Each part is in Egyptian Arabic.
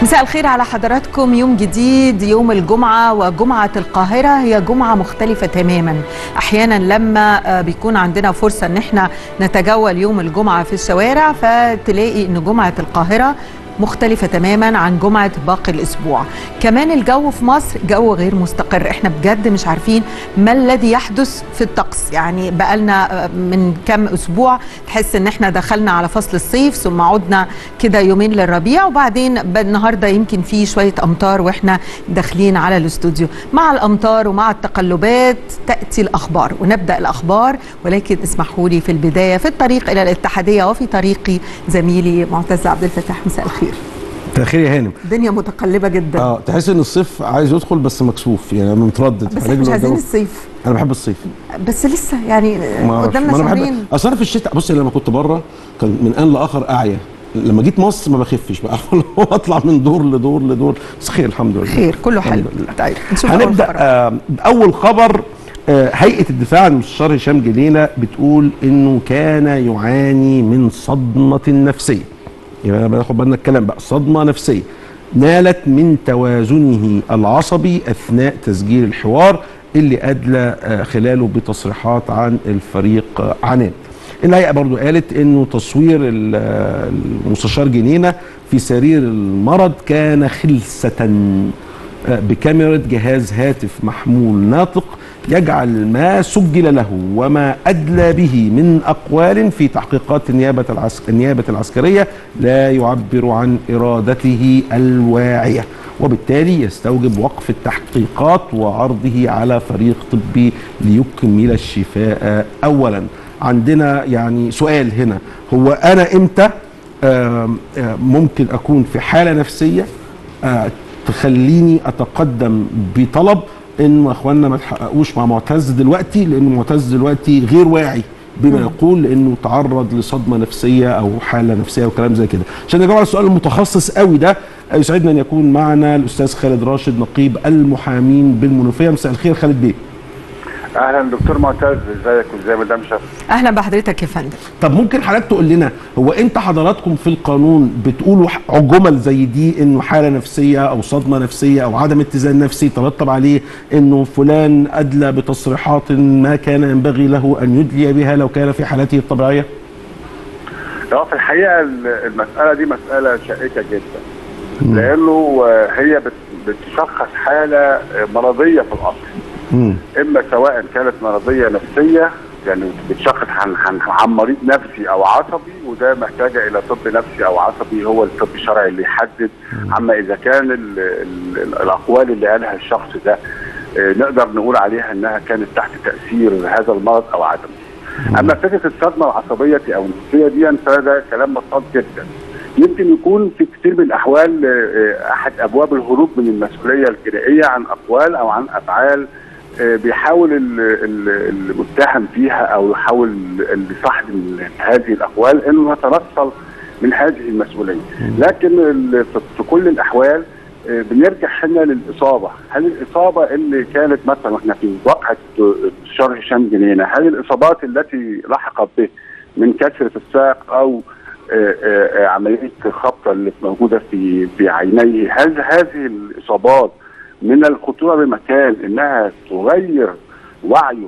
مساء الخير على حضراتكم يوم جديد يوم الجمعة وجمعة القاهرة هي جمعة مختلفة تماما أحيانا لما بيكون عندنا فرصة أن احنا نتجول يوم الجمعة في الشوارع فتلاقي أن جمعة القاهرة مختلفة تماما عن جمعة باقي الأسبوع كمان الجو في مصر جو غير مستقر احنا بجد مش عارفين ما الذي يحدث في الطقس يعني بقالنا من كام أسبوع تحس ان احنا دخلنا على فصل الصيف ثم عدنا كده يومين للربيع وبعدين النهاردة يمكن في شوية أمطار واحنا داخلين على الاستوديو مع الأمطار ومع التقلبات تأتي الأخبار ونبدأ الأخبار ولكن اسمحوا لي في البداية في الطريق إلى الاتحادية وفي طريقي زميلي معتز عبد الفتاح مساء الخير تاخير يا هانم الدنيا متقلبه جدا اه تحس ان الصيف عايز يدخل بس مكسوف يعني متردد بس احنا مش عايزين الصيف انا بحب الصيف بس لسه يعني قدامنا شهرين اصل انا في الشتاء بص لما كنت بره كان من ان لاخر اعيا لما جيت مصر ما بخفش بقى اطلع من دور لدور لدور بس خير الحمد لله خير كله حلو طيب نشوف هنبدا أول خبر, آه اول خبر آه هيئه الدفاع عن المستشار هشام جليله بتقول انه كان يعاني من صدمه نفسيه يبقى يعني بناخد بالنا الكلام بقى صدمه نفسيه نالت من توازنه العصبي اثناء تسجيل الحوار اللي ادلى خلاله بتصريحات عن الفريق عناد. الهيئه برضو قالت انه تصوير المستشار جنينه في سرير المرض كان خلسه بكاميرا جهاز هاتف محمول ناطق يجعل ما سجل له وما أدلى به من أقوال في تحقيقات النيابة, العسك... النيابة العسكرية لا يعبر عن إرادته الواعية وبالتالي يستوجب وقف التحقيقات وعرضه على فريق طبي ليكمل الشفاء أولا عندنا يعني سؤال هنا هو أنا إمتى ممكن أكون في حالة نفسية تخليني أتقدم بطلب انه اخواننا ما تحققوش مع معتز دلوقتي لان معتز دلوقتي غير واعي بما يقول لانه تعرض لصدمه نفسيه او حاله نفسيه وكلام زي كده عشان نجاوب على السؤال المتخصص قوي ده يسعدنا ان يكون معنا الاستاذ خالد راشد نقيب المحامين بالمنوفيه مساء الخير خالد بيه اهلا دكتور معتز ازيك وازاي مدام شرف اهلا بحضرتك يا فندم طب ممكن حضرتك تقول لنا هو انت حضراتكم في القانون بتقولوا جمل زي دي انه حاله نفسيه او صدمه نفسيه او عدم اتزان نفسي ترتب عليه انه فلان ادلى بتصريحات ما كان ينبغي له ان يدلي بها لو كان في حالته الطبيعيه؟ لا في الحقيقه المساله دي مساله شائكه جدا لانه هي بتشخص حاله مرضيه في الاصل مم. اما سواء كانت مرضيه نفسيه يعني بتشخص عن عن عن مريض نفسي او عصبي وده محتاجه الى طب نفسي او عصبي هو الطب الشرعي اللي يحدد اما اذا كان ال ال الاقوال اللي قالها الشخص ده نقدر نقول عليها انها كانت تحت تاثير هذا المرض او عدمه. اما فكره الصدمه العصبيه او النفسيه دي فده كلام بسيط جدا. يمكن يكون في كثير من الاحوال احد ابواب الهروب من المسؤوليه الجنائيه عن اقوال او عن افعال بيحاول المتهم فيها او يحاول صاحب هذه الاقوال انه يتنصل من هذه المسؤوليه، لكن في كل الاحوال بنرجع هنا للاصابه، هل الاصابه اللي كانت مثلا احنا في واقعه الشر هشام جنينه، هل الاصابات التي لحقت به من كسر في الساق او عمليه الخبطه اللي موجوده في في عينيه، هل هذه الاصابات من الخطوره بمكان انها تغير وعيه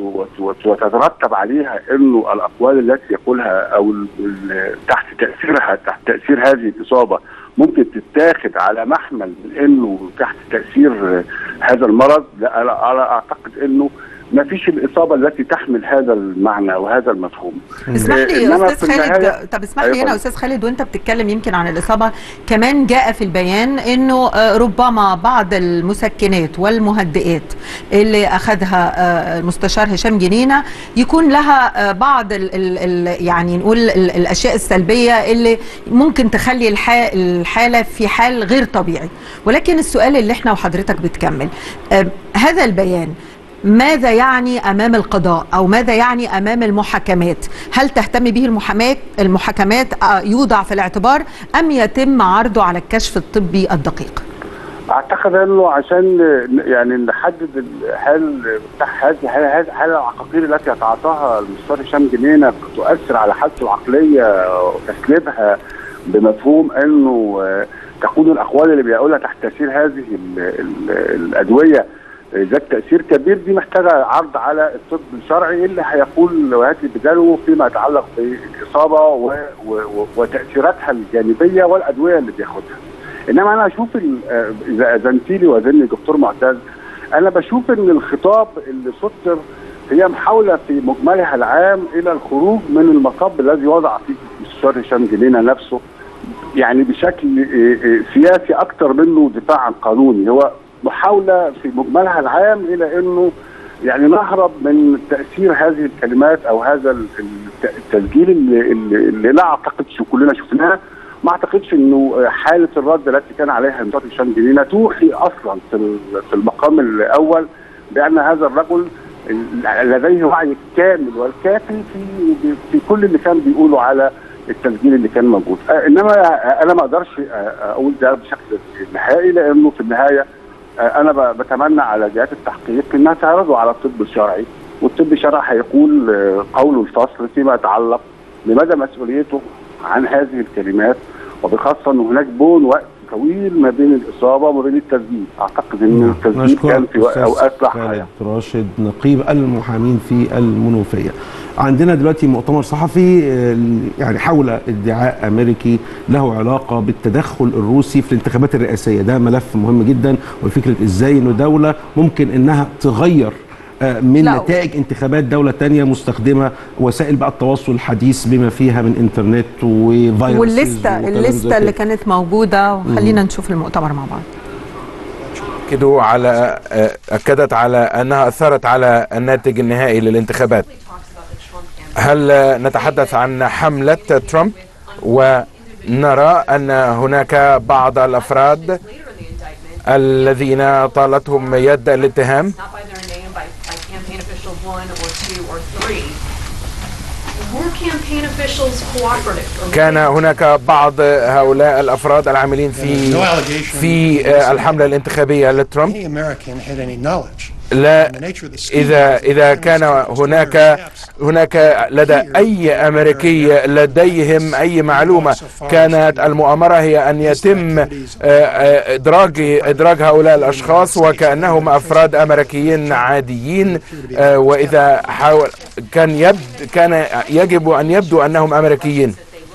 وتترتب عليها انه الاقوال التي يقولها او تحت تاثيرها تحت تاثير هذه الاصابه ممكن تتاخد على محمل من انه تحت تاثير هذا المرض لا انا اعتقد انه ما فيش الاصابه التي تحمل هذا المعنى وهذا المفهوم اسمح لي يا استاذ خالد طب اسمح لي هنا استاذ خالد وانت بتتكلم يمكن عن الاصابه كمان جاء في البيان انه ربما بعض المسكنات والمهدئات اللي اخذها المستشار هشام جنينه يكون لها بعض ال ال يعني نقول الاشياء السلبيه اللي ممكن تخلي الحاله في حال غير طبيعي ولكن السؤال اللي احنا وحضرتك بتكمل هذا البيان ماذا يعني امام القضاء او ماذا يعني امام المحاكمات هل تهتم به المحامات المحاكمات يوضع في الاعتبار ام يتم عرضه على الكشف الطبي الدقيق اعتقد انه عشان يعني نحدد هل هل هل العقاقير التي يتعاطاها المستشار هشام جنينه تؤثر على حالته العقليه وتسلبها بمفهوم انه تكون الاقوال اللي بيقولها تحت تاثير هذه ال ال الادويه ذات تاثير كبير دي محتاجه عرض على الطب الشرعي اللي هيقول وياتي بداله فيما يتعلق بالاصابه و و وتاثيراتها الجانبيه والادويه اللي بياخدها. انما انا اشوف اذا اذنت لي واذنني دكتور معتز انا بشوف ان الخطاب اللي صدر هي محاوله في مجملها العام الى الخروج من المصب الذي وضع فيه المستشار هشام جنينه نفسه يعني بشكل سياسي اكثر منه دفاع عن قانوني هو محاوله في مجملها العام الى انه يعني نهرب من تاثير هذه الكلمات او هذا التسجيل اللي, اللي لا اعتقد كلنا شفناه ما اعتقدش انه حاله الرد التي كان عليها المستشار هشام جنينه توحي اصلا في المقام الاول بان هذا الرجل لديه وعي كامل والكافي في في كل اللي كان بيقوله على التسجيل اللي كان موجود انما انا ما اقدرش اقول ده بشكل نهائي لانه في النهايه انا بتمنى على جهات التحقيق انها تعرضه على الطب الشرعي والطب الشرعي هيقول قوله الفصل فيما يتعلق بمدى مسؤوليته عن هذه الكلمات وبخاصه ان هناك بون وقت طويل ما بين الاصابه وما بين التسجيل اعتقد ان التسجيل كان في اوقات لاحقه راشد نقيب المحامين في المنوفيه عندنا دلوقتي مؤتمر صحفي يعني حول ادعاء امريكي له علاقه بالتدخل الروسي في الانتخابات الرئاسيه ده ملف مهم جدا وفكره ازاي انه دوله ممكن انها تغير من لا. نتائج انتخابات دولة تانية مستخدمة وسائل بقى التواصل الحديث بما فيها من انترنت وفيروس والليستة الليستة اللي كانت موجودة وخلينا نشوف المؤتمر مع بعض أكدوا على أكدت على أنها أثرت على الناتج النهائي للانتخابات هل نتحدث عن حملة ترامب ونرى أن هناك بعض الأفراد الذين طالتهم يد الاتهام كان هناك بعض هؤلاء الافراد العاملين في في الحمله الانتخابيه لترامب لا اذا اذا كان هناك هناك لدى اي امريكي لديهم اي معلومه كانت المؤامره هي ان يتم ادراج ادراج هؤلاء الاشخاص وكانهم افراد امريكيين عاديين واذا حاول كان يب كان يجب ان يبدو انهم امريكيين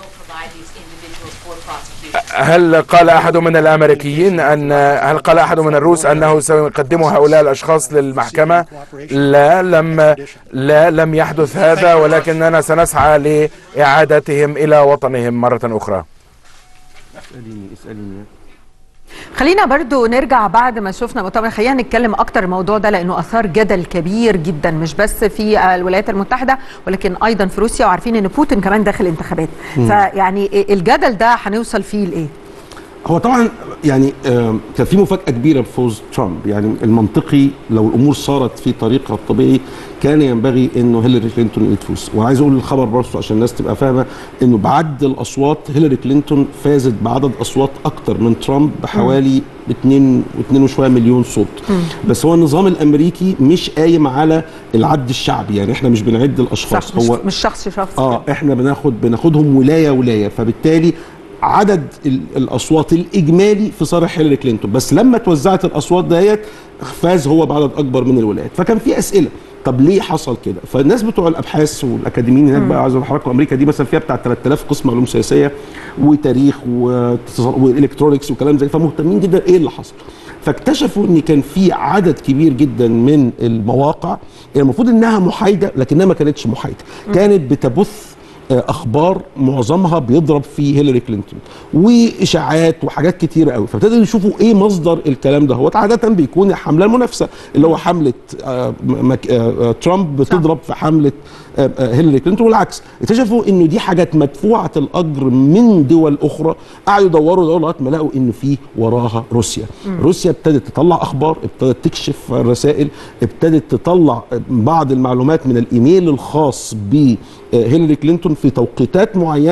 هل قال احد من الامريكيين ان هل قال احد من الروس انه سيقدم هؤلاء الاشخاص للمحكمه لا لم لا لم يحدث هذا ولكننا سنسعى لاعادتهم الى وطنهم مره اخرى اساليني اساليني خلينا برضو نرجع بعد ما شفنا مؤتمر خلينا نتكلم اكتر الموضوع ده لانه اثار جدل كبير جدا مش بس في الولايات المتحده ولكن ايضا في روسيا وعارفين ان بوتين كمان داخل انتخابات فيعني الجدل ده هنوصل فيه لايه؟ هو طبعا يعني كان في مفاجاه كبيره بفوز ترامب يعني المنطقي لو الامور صارت في طريقها الطبيعي كان ينبغي انه هيلاري كلينتون اللي تفوز وعايز اقول الخبر برضه عشان الناس تبقى فاهمه انه بعد الاصوات هيلاري كلينتون فازت بعدد اصوات اكتر من ترامب بحوالي 2 و2 وشويه مليون صوت م. بس هو النظام الامريكي مش قايم على العد الشعبي يعني احنا مش بنعد الاشخاص صح هو مش شخص شخص اه احنا بناخد بناخدهم ولايه ولايه فبالتالي عدد الاصوات الاجمالي في صالح هيلاري كلينتون بس لما توزعت الاصوات ديت فاز هو بعدد اكبر من الولايات فكان في اسئله طب ليه حصل كده فالناس بتوع الابحاث والاكاديميين هناك بقى عايز حضراتكم امريكا دي مثلا فيها بتاع 3000 قسم علوم سياسيه وتاريخ والكترونكس وكلام زي فمهتمين جدا ايه اللي حصل فاكتشفوا ان كان في عدد كبير جدا من المواقع المفروض انها محايده لكنها ما كانتش محايده كانت بتبث اخبار معظمها بيضرب في هيلاري كلينتون واشاعات وحاجات كتيره قوي فابتدوا يشوفوا ايه مصدر الكلام ده هو عاده بيكون الحمله المنافسه اللي هو حمله آآ آآ ترامب بتضرب في حمله هيلاري كلينتون والعكس اكتشفوا انه دي حاجات مدفوعه الاجر من دول اخرى قعدوا يدوروا يدوروا لغايه ما لقوا انه في وراها روسيا م. روسيا ابتدت تطلع اخبار ابتدت تكشف الرسائل ابتدت تطلع بعض المعلومات من الايميل الخاص ب هيلاري كلينتون في توقيتات معينه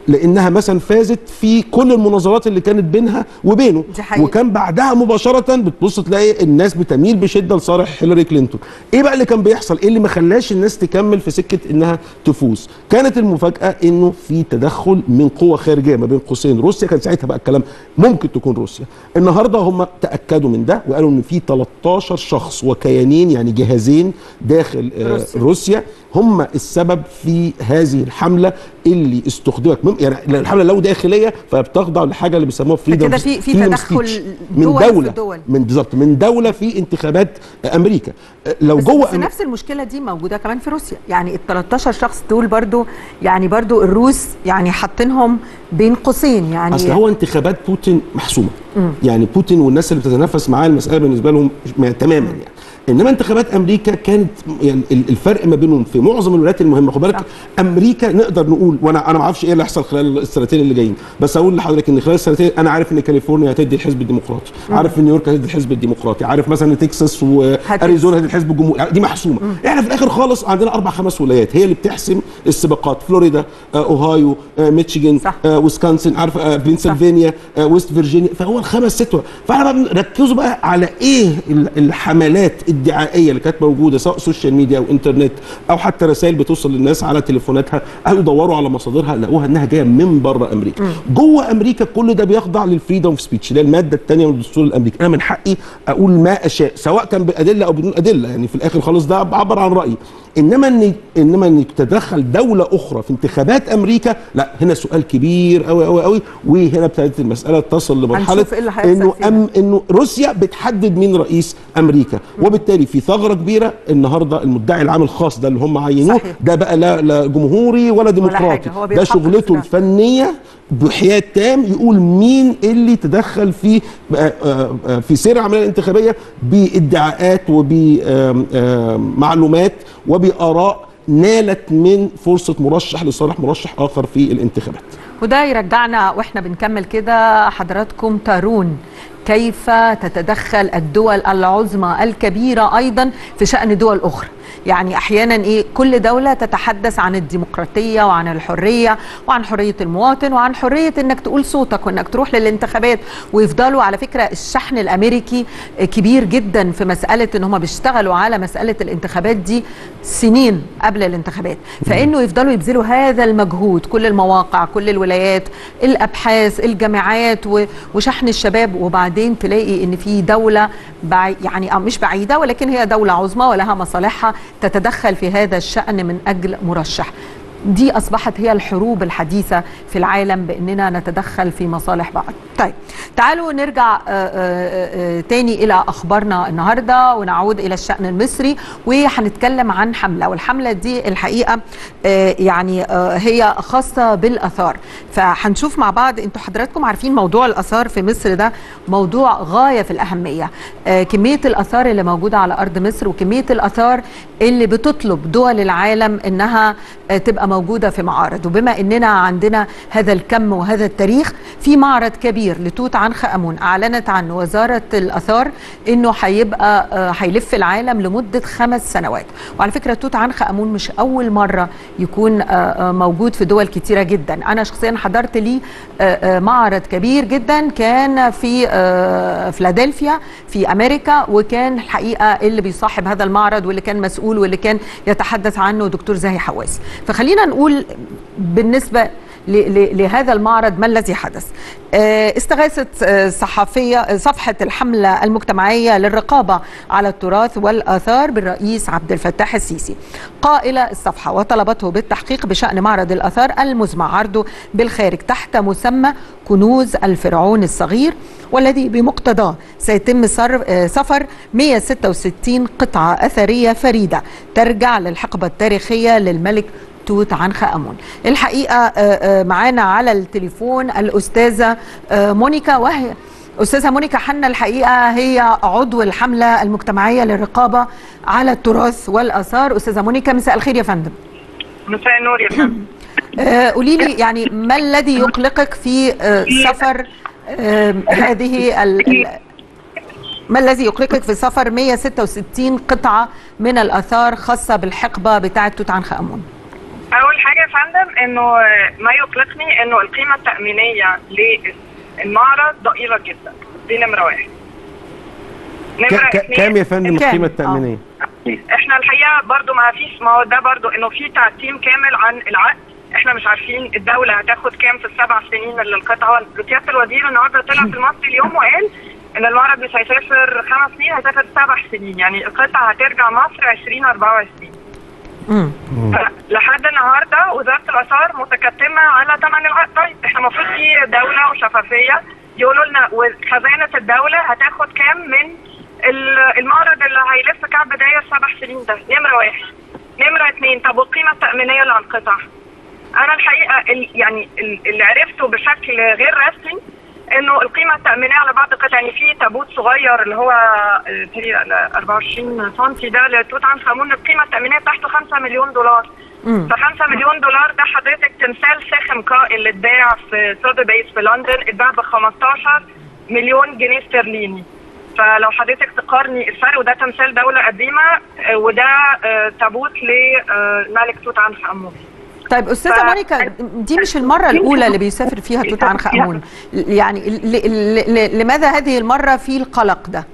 لانها مثلا فازت في كل المناظرات اللي كانت بينها وبينه دي حقيقة. وكان بعدها مباشره بتبص تلاقي الناس بتميل بشده لصالح هيلاري كلينتون ايه بقى اللي كان بيحصل ايه اللي ما خلاش الناس تكمل في سكه انها تفوز كانت المفاجاه انه في تدخل من قوه خارجيه ما بين قوسين روسيا كان ساعتها بقى الكلام ممكن تكون روسيا النهارده هم تاكدوا من ده وقالوا ان في 13 شخص وكيانين يعني جهازين داخل آه، روسيا. روسيا هم السبب في هذه الحمله اللي استخدمت مم- يعني الحمله لو داخليه فبتخضع لحاجه اللي بيسموها فريدم فكده في- في تدخل من دول في دوله دول. من بالظبط من دوله في انتخابات امريكا لو بس, جوه بس نفس المشكله دي موجوده كمان في روسيا يعني ال 13 شخص دول برضو يعني برضو الروس يعني حاطينهم بين قوسين يعني اصل هو انتخابات بوتين محسومه يعني بوتين والناس اللي بتتنافس معاه المساله بالنسبه لهم م- تماما يعني انما انتخابات امريكا كانت يعني ال- الفرق ما بينهم في معظم الولايات المهمه خد بالك صح. امريكا نقدر نقول وانا انا ما اعرفش ايه اللي هيحصل خلال السنتين اللي جايين بس اقول لحضرتك ان خلال السنتين انا عارف ان كاليفورنيا هتدي الحزب الديمقراطي عارف ان نيويورك هتدي الحزب الديمقراطي عارف مثلا ان تكساس واريزونا هتدي الحزب الجمهوري يعني دي محسومه احنا في الاخر خالص عندنا اربع خمس ولايات هي اللي بتحسم السباقات فلوريدا آه، اوهايو آه، ميتشيجن صح. آه، ويسكونسن عارف آه، بنسلفانيا آه، ويست فيرجينيا فهو الخمس ست ورق. فاحنا بقى بنركزوا بقى على ايه ال- الحملات الدعائيه اللي كانت موجوده سواء سوشيال ميديا او انترنت او حتى رسائل بتوصل للناس على تليفوناتها او يدوروا على مصادرها لقوها انها جايه من بره امريكا جوه امريكا كل ده بيخضع للفريدم اوف سبيتش اللي هي الماده الثانيه من الدستور الامريكي انا من حقي اقول ما اشاء سواء كان بادله او بدون ادله يعني في الاخر خالص ده بعبر عن رايي انما ان انما ان تتدخل دوله اخرى في انتخابات امريكا لا هنا سؤال كبير قوي قوي قوي وهنا ابتدت المساله تصل لمرحله هنشوف إيه اللي هيحصل انه فيها. أم انه روسيا بتحدد مين رئيس امريكا وبالتالي في ثغره كبيره النهارده المدعي العام الخاص ده اللي هم عينوه صحيح. ده بقى لا, لا جمهوري ولا ديمقراطي حاجة، هو ده بيتحط شغلته في ده. الفنيه بحياد تام يقول مين اللي تدخل في آه، آه، آه، في سير العمليه الانتخابيه بادعاءات وبمعلومات وباراء نالت من فرصه مرشح لصالح مرشح اخر في الانتخابات وده يرجعنا واحنا بنكمل كده حضراتكم ترون كيف تتدخل الدول العظمى الكبيرة أيضا في شأن دول أخرى يعني أحيانا إيه كل دولة تتحدث عن الديمقراطية وعن الحرية وعن حرية المواطن وعن حرية إنك تقول صوتك وإنك تروح للانتخابات ويفضلوا على فكرة الشحن الأمريكي كبير جدا في مسألة إن هم بيشتغلوا على مسألة الانتخابات دي سنين قبل الانتخابات فإنه يفضلوا يبذلوا هذا المجهود كل المواقع كل الولايات الأبحاث الجامعات و- وشحن الشباب وبعدين تلاقي إن في دولة بعي يعني أو مش بعيدة ولكن هي دولة عظمى ولها مصالحها تتدخل في هذا الشأن من أجل مرشح دي أصبحت هي الحروب الحديثة في العالم بأننا نتدخل في مصالح بعض طيب تعالوا نرجع آه، آه، آه، تاني إلى أخبارنا النهاردة ونعود إلى الشأن المصري وهنتكلم عن حملة والحملة دي الحقيقة آه، يعني آه، هي خاصة بالأثار فهنشوف مع بعض انتوا حضراتكم عارفين موضوع الآثار في مصر ده موضوع غاية في الأهمية آه، كمية الآثار اللي موجودة على أرض مصر وكمية الآثار اللي بتطلب دول العالم إنها آه، تبقى موجودة في معارض وبما إننا عندنا هذا الكم وهذا التاريخ في معرض كبير لتوت عنخ آمون أعلنت عنه وزارة الآثار إنه هيبقى آه، هيلف العالم لمدة خمس سنوات وعلى فكرة توت عنخ آمون مش أول مرة يكون آه، آه، موجود في دول كتيرة جدا أنا شخصيا حضرت ليه آه، آه، معرض كبير جدا كان في آه، فيلادلفيا في أمريكا وكان الحقيقة اللي بيصاحب هذا المعرض واللي كان مسؤول واللي كان يتحدث عنه دكتور زاهي حواس فخلينا نقول بالنسبة ل- ل- لهذا المعرض ما الذي حدث آه، استغاثت آه، صحفية آه، صفحة الحملة المجتمعية للرقابة على التراث والآثار بالرئيس عبد الفتاح السيسي قائلة الصفحة وطلبته بالتحقيق بشأن معرض الآثار المزمع عرضه بالخارج تحت مسمى كنوز الفرعون الصغير والذي بمقتضاه سيتم صر- آه، سفر 166 قطعة أثرية فريدة ترجع للحقبة التاريخية للملك توت عنخ امون الحقيقه آه، آه، معانا على التليفون الاستاذه آه، مونيكا وهي استاذه مونيكا حنا الحقيقه هي عضو الحمله المجتمعيه للرقابه على التراث والاثار استاذه مونيكا مساء الخير يا فندم مساء النور يا فندم آه، قولي لي يعني ما الذي يقلقك في آه، سفر آه، هذه ال- ال- ما الذي يقلقك في سفر 166 قطعه من الاثار خاصه بالحقبه بتاعه توت عنخ امون اول حاجه يا فندم فندم انه ما يقلقني انه القيمه التامينيه للمعرض ضئيله جدا دي نمره واحد نمرة ك- ك- اتنين، كام يا فندم كام؟ القيمه التامينيه؟ احنا الحقيقه برضو ما فيش ما هو ده برضو انه في تعتيم كامل عن العقد احنا مش عارفين الدوله هتاخد كام في السبع سنين اللي القطعه هو سياده الوزير النهارده طلع في المصري اليوم وقال ان المعرض مش هيسافر خمس سنين هيسافر سبع سنين يعني القطعه هترجع مصر 2024 مم. لحد النهارده وزاره الاثار متكتمه على ثمن العقد طيب احنا المفروض في دوله وشفافيه يقولوا لنا وخزانه الدوله هتاخد كام من ال- المعرض اللي هيلف كعب بدايه السبع سنين ده نمره واحد نمره اثنين طب والقيمه التامينيه للقطع انا الحقيقه ال- يعني ال- اللي عرفته بشكل غير رسمي انه القيمه التامينيه على بعض القطع يعني في تابوت صغير اللي هو آه، تقريبا 24 سم ده لتوت عنخ امون القيمه التامينيه بتاعته 5 مليون دولار مم. ف 5 مليون دولار ده حضرتك تمثال ساخن قائل اللي اتباع في سودي بيس في لندن اتباع ب 15 مليون جنيه استرليني فلو حضرتك تقارني الفرق وده تمثال دولة قديمة آه، وده آه، تابوت لملك توت عنخ آمون طيب استاذه ف- مونيكا دي مش المره الاولى اللي بيسافر فيها توت عنخ امون يعني ل- ل- ل- لماذا هذه المره في القلق ده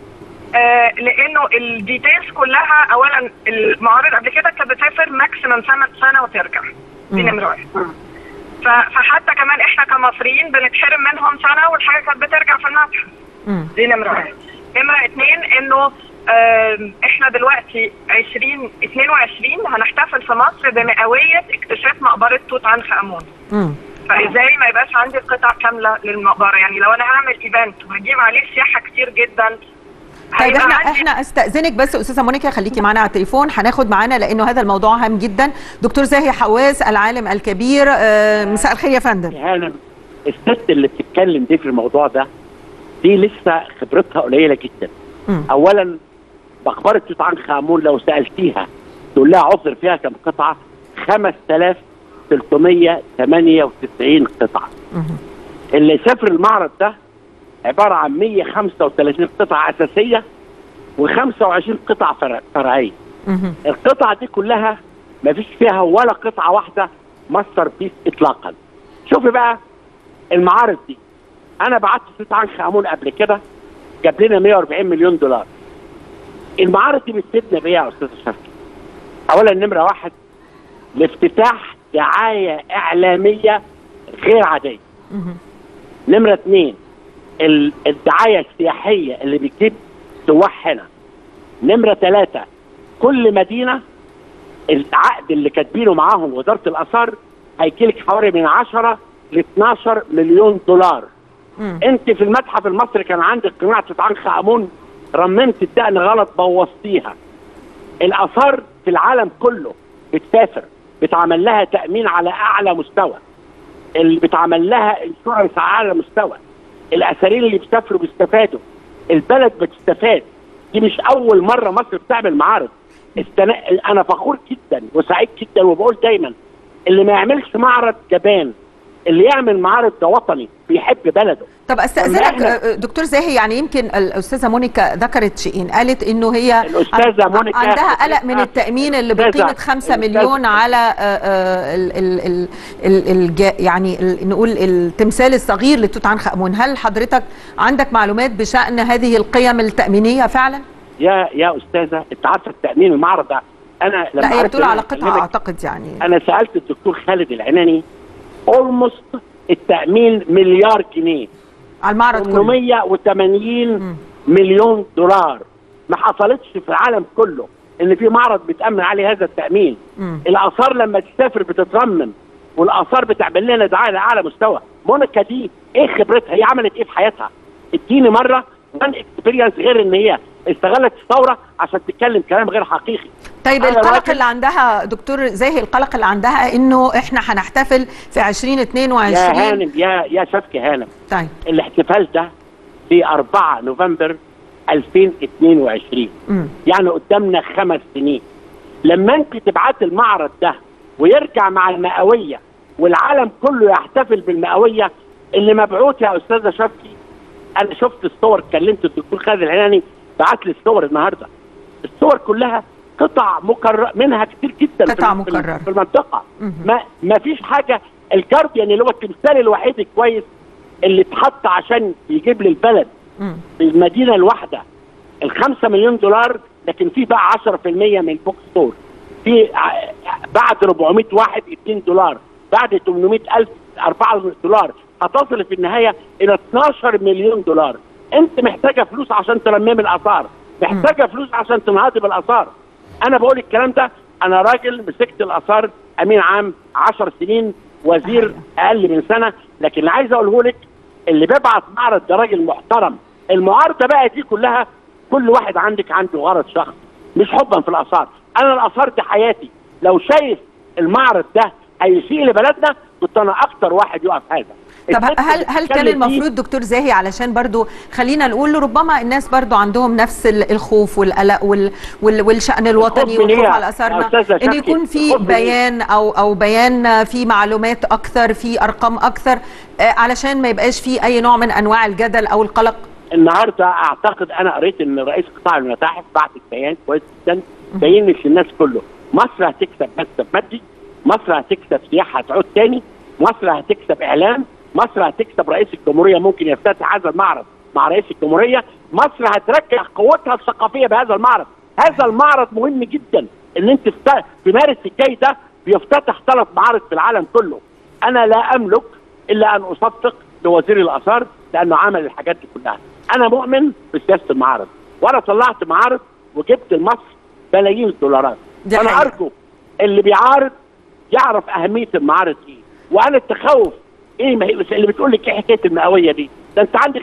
آه، لانه الديتيلز كلها اولا المعارض قبل كده كانت بتسافر ماكسيمم سنه سنه وترجع دي نمره واحد ف- فحتى كمان احنا كمصريين بنتحرم منهم سنه والحاجه كانت بترجع في المتحف مم. دي نمره واحد نمره اتنين انه آم، احنا دلوقتي 20 22 هنحتفل في مصر بمئويه اكتشاف مقبره توت عنخ امون مم. فازاي ما يبقاش عندي القطع كامله للمقبره يعني لو انا هعمل ايفنت وهجيب عليه سياحه كتير جدا طيب هيبقى احنا عندي- احنا استاذنك بس استاذه مونيكا خليكي معانا على التليفون هناخد معانا لانه هذا الموضوع هام جدا دكتور زاهي حواس العالم الكبير آه، مساء الخير يا فندم هانم الست اللي بتتكلم دي في الموضوع ده دي لسه خبرتها قليله جدا مم. اولا مقبره توت عنخ امون لو سالتيها تقول لها عثر فيها كم قطعه 5398 قطعه مم. اللي سافر المعرض ده عباره عن 135 قطعه اساسيه و25 قطعه فرع- فرعيه مم. القطع دي كلها ما فيش فيها ولا قطعه واحده ماستر بيس اطلاقا شوفي بقى المعارض دي انا بعت توت عنخ امون قبل كده جاب لنا 140 مليون دولار المعارض دي بتفيدنا بايه يا استاذ شفقي اولا نمره واحد لافتتاح دعايه اعلاميه غير عاديه مم. نمرة اثنين ال- الدعاية السياحية اللي بتجيب سواح هنا نمرة ثلاثة كل مدينة العقد اللي كاتبينه معاهم وزارة الآثار هيجيلك حوالي من 10 ل 12 مليون دولار مم. انت في المتحف المصري كان عندك قناع توت عنخ امون رممت الدقن غلط بوظتيها الاثار في العالم كله بتسافر بتعمل لها تامين على اعلى مستوى اللي بتعمل لها انشورنس على اعلى مستوى الاثريين اللي بيسافروا بيستفادوا البلد بتستفاد دي مش اول مره مصر بتعمل معارض السنة انا فخور جدا وسعيد جدا وبقول دايما اللي ما يعملش معرض جبان اللي يعمل معارض ده وطني بيحب بلده طب استاذنك إحنا- آه، دكتور زاهي يعني يمكن الاستاذه مونيكا ذكرت شيئين قالت انه هي الأستاذة عن- مونيكا عندها قلق من الأستاذة- التامين اللي الأستاذة- بقيمه 5 الأستاذة- مليون على آه، آه، ال ال ال ال الج- يعني ال- نقول التمثال الصغير لتوت عنخ امون هل حضرتك عندك معلومات بشان هذه القيم التامينيه فعلا يا يا استاذه انت عارفه التامين المعرض ده انا لما لا هي عرفت بتقول إن على أنا قطعه أكلمك، اعتقد يعني انا سالت الدكتور خالد العناني اولموست التامين مليار جنيه على المعرض كله 880 مليون دولار ما حصلتش في العالم كله ان في معرض بيتامن عليه هذا التامين مم. الاثار لما تسافر بتترمم والاثار بتعمل لنا دعايه لاعلى مستوى مونيكا دي ايه خبرتها هي عملت ايه في حياتها اديني مره وان اكسبيرينس غير ان هي استغلت الثوره عشان تتكلم كلام غير حقيقي طيب أنا القلق راجل- اللي عندها دكتور زاهي القلق اللي عندها انه احنا هنحتفل في يا 2022 هانم يا يا شفكي هانم طيب الاحتفال ده في 4 نوفمبر 2022 مم. يعني قدامنا خمس سنين لما انت تبعت المعرض ده ويرجع مع المئويه والعالم كله يحتفل بالمئويه اللي مبعوث يا استاذه شفقي انا شفت الصور كلمت الدكتور خالد العناني بعت لي الصور النهارده الصور كلها قطع مكرر منها كتير جدا في- قطع في- مكررة. في المنطقه ما ما فيش حاجه الجارديان اللي هو التمثال الوحيد الكويس اللي اتحط عشان يجيب لي البلد في المدينه الواحده الخمسة مليون دولار لكن في بقى 10% من بوك ستور في ع- بعد 400 واحد 2 دولار بعد 800 ألف 4 دولار هتصل في النهاية إلى 12 مليون دولار أنت محتاجة فلوس عشان ترممي الآثار محتاجة فلوس عشان تنهضي بالآثار أنا بقول الكلام ده أنا راجل مسكت الآثار أمين عام 10 سنين وزير أقل من سنة لكن اللي عايز أقوله لك اللي بيبعت معرض ده راجل محترم المعارضه بقى دي كلها كل واحد عندك عنده غرض شخصي مش حبا في الاثار انا الاثار دي حياتي لو شايف المعرض ده هيسيء لبلدنا كنت انا اكتر واحد يقف هذا طب الست هل اللي هل كان بتتكلم دي- المفروض دكتور زاهي علشان برضو خلينا نقول ربما الناس برضو عندهم نفس ال- الخوف والقلق وال وال والشأن الوطني من والخوف إيه على يا اثارنا أستاذة ان شكي؟ يكون في الخوف من إيه؟ بيان او او بيان في معلومات اكثر في ارقام اكثر آه، علشان ما يبقاش في اي نوع من انواع الجدل او القلق النهارده اعتقد انا قريت ان رئيس قطاع المتاحف بعت بيان كويس جدا بين للناس كله مصر هتكسب مكسب مادي مصر هتكسب سياحه هتعود تاني مصر هتكسب اعلام مصر هتكسب رئيس الجمهوريه ممكن يفتتح هذا المعرض مع رئيس الجمهوريه مصر هترجع قوتها الثقافيه بهذا المعرض هذا المعرض مهم جدا ان انت في- في مارس الجاي ده بيفتتح ثلاث معارض في العالم كله انا لا املك الا ان اصفق لوزير الاثار لانه عمل الحاجات دي كلها انا مؤمن بسياسه المعارض وانا طلعت معارض وجبت لمصر بلايين الدولارات دي فانا حقيقة. ارجو اللي بيعارض يعرف اهميه المعارض ايه وانا التخوف ايه ما هي اللي بتقول لك ايه حكايه المئويه دي ده انت عندك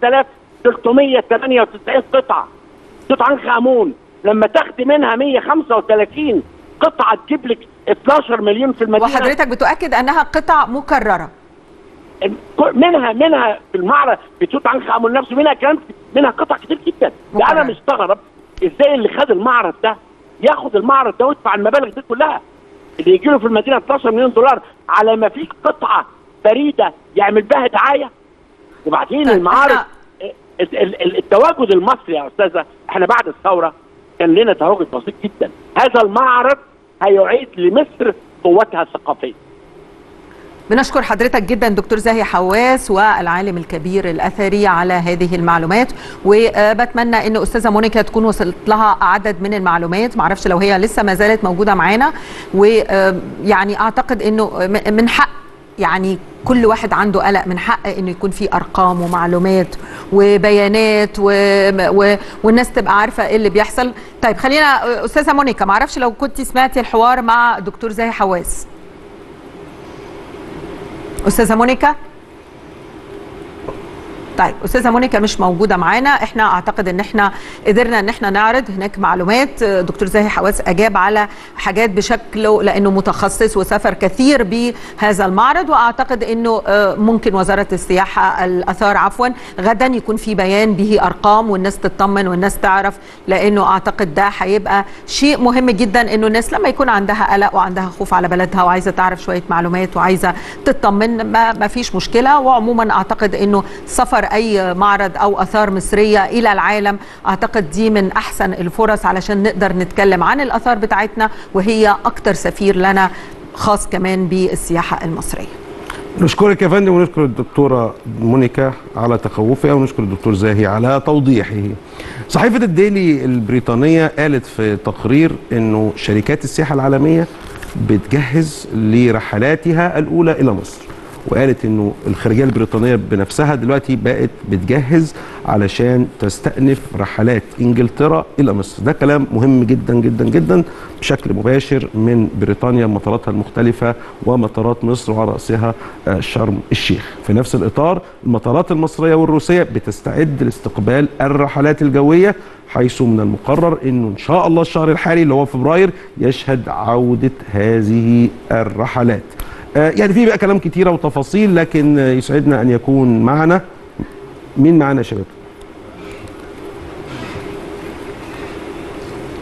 5398 قطعه توت عنخ امون لما تاخدي منها 135 قطعه تجيب لك 12 مليون في المدينه وحضرتك بتؤكد انها قطع مكرره منها منها في المعرض في توت عنخ امون نفسه منها كلام منها قطع كتير جدا ده انا مكرر. مستغرب ازاي اللي خد المعرض ده ياخد المعرض ده ويدفع المبالغ دي كلها اللي يجي له في المدينه 12 مليون دولار على ما فيش قطعه فريده يعمل بها دعايه وبعدين طيب، المعارض إحنا- ال- ال- ال- التواجد المصري يا استاذه احنا بعد الثوره كان لنا تواجد بسيط جدا هذا المعرض هيعيد لمصر قوتها الثقافيه بنشكر حضرتك جدا دكتور زاهي حواس والعالم الكبير الاثري على هذه المعلومات وبتمنى ان استاذه مونيكا تكون وصلت لها عدد من المعلومات معرفش لو هي لسه ما زالت موجوده معانا ويعني اعتقد انه م- من حق يعني كل واحد عنده قلق من حق انه يكون في ارقام ومعلومات وبيانات و... و... والناس تبقى عارفه ايه اللي بيحصل طيب خلينا استاذه مونيكا معرفش لو كنت سمعتي الحوار مع دكتور زاهي حواس استاذه مونيكا طيب استاذه مونيكا مش موجوده معانا احنا اعتقد ان احنا قدرنا ان احنا نعرض هناك معلومات دكتور زاهي حواس اجاب على حاجات بشكله لانه متخصص وسافر كثير بهذا المعرض واعتقد انه آه، ممكن وزاره السياحه الاثار عفوا غدا يكون في بيان به ارقام والناس تطمن والناس تعرف لانه اعتقد ده هيبقى شيء مهم جدا انه الناس لما يكون عندها قلق وعندها خوف على بلدها وعايزه تعرف شويه معلومات وعايزه تطمن ما, ما فيش مشكله وعموما اعتقد انه سفر اي معرض او اثار مصريه الى العالم اعتقد دي من احسن الفرص علشان نقدر نتكلم عن الاثار بتاعتنا وهي اكتر سفير لنا خاص كمان بالسياحه المصريه نشكرك يا فندم ونشكر الدكتوره مونيكا على تخوفها ونشكر الدكتور زاهي على توضيحه. صحيفه الديلي البريطانيه قالت في تقرير انه شركات السياحه العالميه بتجهز لرحلاتها الاولى الى مصر. وقالت انه الخارجيه البريطانيه بنفسها دلوقتي بقت بتجهز علشان تستأنف رحلات انجلترا الى مصر ده كلام مهم جدا جدا جدا بشكل مباشر من بريطانيا مطاراتها المختلفه ومطارات مصر وعلى راسها آه، شرم الشيخ في نفس الاطار المطارات المصريه والروسيه بتستعد لاستقبال الرحلات الجويه حيث من المقرر انه ان شاء الله الشهر الحالي اللي هو فبراير يشهد عوده هذه الرحلات آه، يعني في بقى كلام كتيرة وتفاصيل لكن آه، يسعدنا أن يكون معنا مين معنا يا شباب؟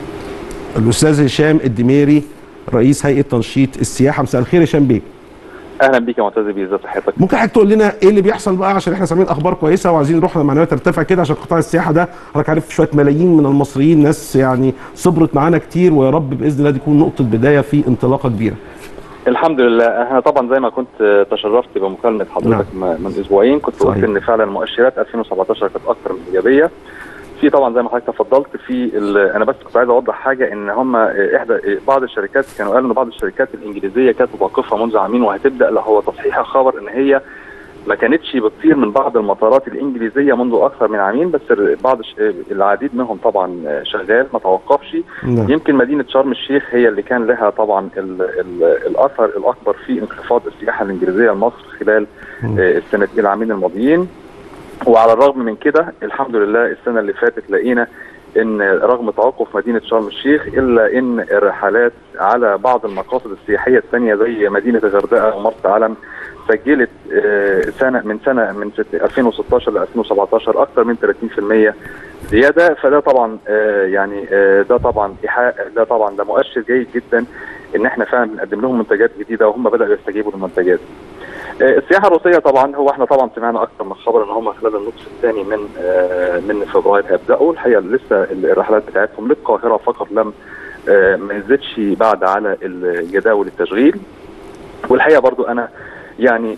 الأستاذ هشام الدميري رئيس هيئة تنشيط السياحة مساء الخير يا هشام بيه اهلا بيك يا معتز بيه ازي صحتك ممكن حضرتك تقول لنا ايه اللي بيحصل بقى عشان احنا سامعين اخبار كويسه وعايزين روحنا المعنويه ترتفع كده عشان قطاع السياحه ده حضرتك عارف شويه ملايين من المصريين ناس يعني صبرت معانا كتير ويا رب باذن الله دي تكون نقطه بدايه في انطلاقه كبيره الحمد لله انا طبعا زي ما كنت تشرفت بمكالمه حضرتك نعم. من اسبوعين كنت صحيح. قلت ان فعلا مؤشرات 2017 كانت اكثر من ايجابيه في طبعا زي ما حضرتك تفضلت في انا بس كنت عايز اوضح حاجه ان هم احدى بعض الشركات كانوا قالوا ان بعض الشركات الانجليزيه كانت متوقفه منذ عامين وهتبدا اللي هو تصحيح خبر ان هي ما كانتش بتطير من بعض المطارات الانجليزيه منذ اكثر من عامين بس بعض العديد منهم طبعا شغال ما توقفش نعم. يمكن مدينه شرم الشيخ هي اللي كان لها طبعا ال ال الاثر الاكبر في انخفاض السياحه الانجليزيه لمصر خلال السنتين العامين الماضيين وعلى الرغم من كده الحمد لله السنه اللي فاتت لقينا ان رغم توقف مدينه شرم الشيخ الا ان الرحلات على بعض المقاصد السياحيه الثانيه زي مدينه الغردقه ومرسى علم سجلت سنه من سنه من 2016 ل 2017 اكثر من 30% زياده فده طبعا يعني ده طبعا ايحاء ده طبعا ده مؤشر جيد جدا ان احنا فعلا بنقدم لهم منتجات جديده وهم بداوا يستجيبوا للمنتجات. السياحه الروسيه طبعا هو احنا طبعا سمعنا اكثر من خبر ان هم خلال النصف الثاني من من فبراير هيبداوا الحقيقه لسه الرحلات بتاعتهم للقاهره فقط لم ما نزلتش بعد على جداول التشغيل والحقيقه برضو انا يعني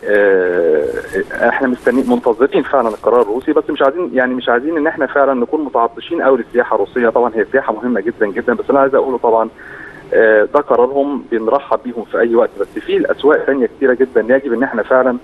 احنا مستنيين منتظرين فعلا القرار الروسي بس مش عايزين يعني مش عايزين ان احنا فعلا نكون متعطشين قوي للسياحه الروسيه طبعا هي سياحه مهمه جدا جدا بس انا عايز اقوله طبعا ده قرارهم بنرحب بيهم في اي وقت بس في الاسواق ثانيه كثيره جدا يجب ان احنا فعلا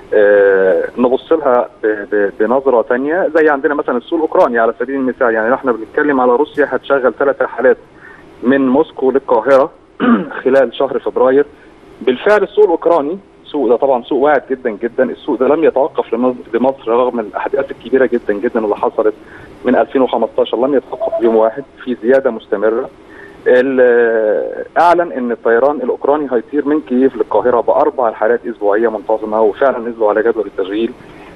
نبص لها بنظره ثانيه زي عندنا مثلا السوق الاوكراني على سبيل المثال يعني احنا بنتكلم على روسيا هتشغل ثلاث رحلات من موسكو للقاهره خلال شهر فبراير بالفعل السوق الاوكراني السوق ده طبعا سوق واعد جدا جدا السوق ده لم يتوقف لمصر رغم الاحداث الكبيره جدا جدا اللي حصلت من 2015 لم يتوقف يوم واحد في زياده مستمره اعلن ان الطيران الاوكراني هيطير من كييف للقاهره باربع رحلات اسبوعيه منتظمه وفعلا نزلوا على جدول التشغيل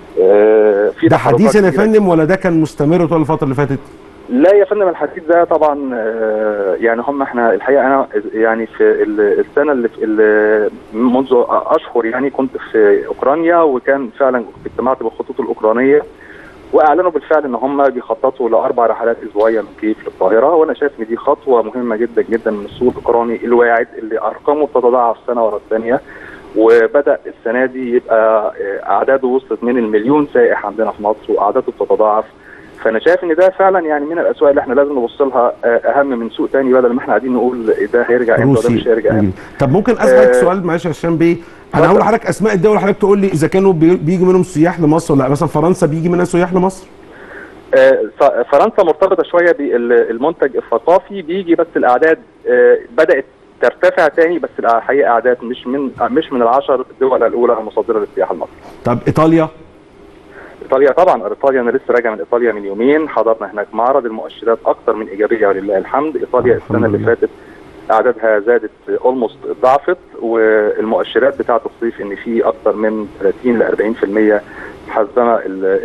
في ده حديثا يا فندم ولا ده كان مستمر طول الفتره اللي فاتت؟ لا يا فندم الحديث ده طبعا يعني هم احنا الحقيقه انا يعني في السنه اللي, في اللي منذ اشهر يعني كنت في اوكرانيا وكان فعلا اجتمعت بالخطوط الاوكرانيه واعلنوا بالفعل ان هم بيخططوا لاربع رحلات اسبوعيه من كييف للقاهره وانا شايف ان دي خطوه مهمه جدا جدا من السوق الاوكراني الواعد اللي ارقامه بتتضاعف سنه ورا الثانيه وبدا السنه دي يبقى اعداده وصلت من المليون سائح عندنا في مصر واعداده بتتضاعف فانا شايف ان ده فعلا يعني من الاسواق اللي احنا لازم نبص لها اهم من سوق تاني بدل ما احنا قاعدين نقول ده هيرجع امتى وده مش هيرجع امتى طب ممكن اسالك آه سؤال معلش يا هشام بيه انا هقول لحضرتك اسماء الدول حضرتك تقول لي اذا كانوا بيجي منهم سياح لمصر ولا لا مثلا فرنسا بيجي منها سياح لمصر آه فرنسا مرتبطه شويه بالمنتج الثقافي بيجي بس الاعداد آه بدات ترتفع تاني بس الحقيقه اعداد مش من مش من العشر الدول الاولى المصدره للسياحه المصريه. طب ايطاليا؟ ايطاليا طبعا ايطاليا انا لسه راجع من ايطاليا من يومين حضرنا هناك معرض المؤشرات اكثر من ايجابيه ولله الحمد ايطاليا السنه اللي فاتت اعدادها زادت اولموست ضعفت والمؤشرات بتاعه الصيف ان في اكثر من 30 ل 40% حسب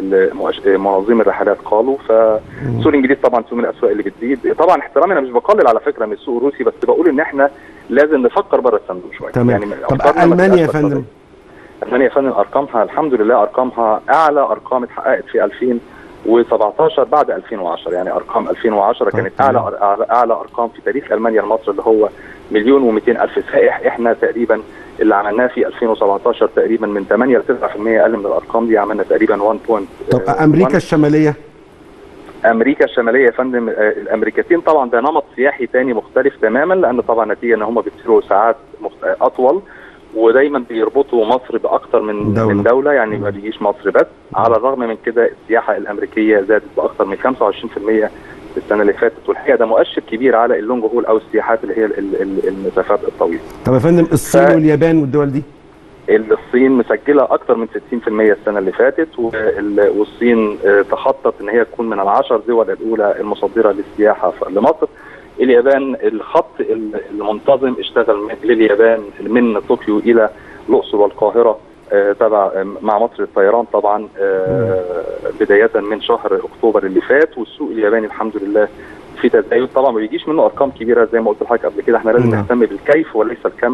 منظمي الرحلات قالوا فالسوق الانجليزي طبعا سوق من الاسواق اللي بتزيد طبعا احترامي انا مش بقلل على فكره من السوق الروسي بس بقول ان احنا لازم نفكر بره الصندوق شويه تمام يعني طب المانيا يا فندم المانيا يا فندم ارقامها الحمد لله ارقامها اعلى ارقام اتحققت في 2017 بعد 2010 يعني ارقام 2010 كانت اعلى اعلى ارقام في تاريخ المانيا لمصر اللي هو مليون و200 الف سائح احنا تقريبا اللي عملناه في 2017 تقريبا من 8 ل 9% اقل من الارقام دي عملنا تقريبا 1 بوينت طب امريكا الشماليه امريكا الشماليه يا فندم الامريكتين طبعا ده نمط سياحي تاني مختلف تماما لان طبعا نتيجه ان هم بيسيروا ساعات اطول ودايما بيربطوا مصر باكثر من دولة. من دوله يعني ما بيجيش مصر بس على الرغم من كده السياحه الامريكيه زادت باكثر من 25% السنه اللي فاتت والحقيقه ده مؤشر كبير على اللونج هول او السياحات اللي هي المسافات الطويله. طب يا فندم الصين ف... واليابان والدول دي؟ الصين مسجله اكثر من 60% السنه اللي فاتت والصين تخطط ان هي تكون من العشر دول الاولى المصدره للسياحه لمصر. اليابان الخط المنتظم اشتغل لليابان من طوكيو الى الاقصر والقاهره تبع مع مصر الطيران طبعا بدايه من شهر اكتوبر اللي فات والسوق الياباني الحمد لله في تزايد طبعا ما بيجيش منه ارقام كبيره زي ما قلت لحضرتك قبل كده احنا لازم نهتم بالكيف وليس الكم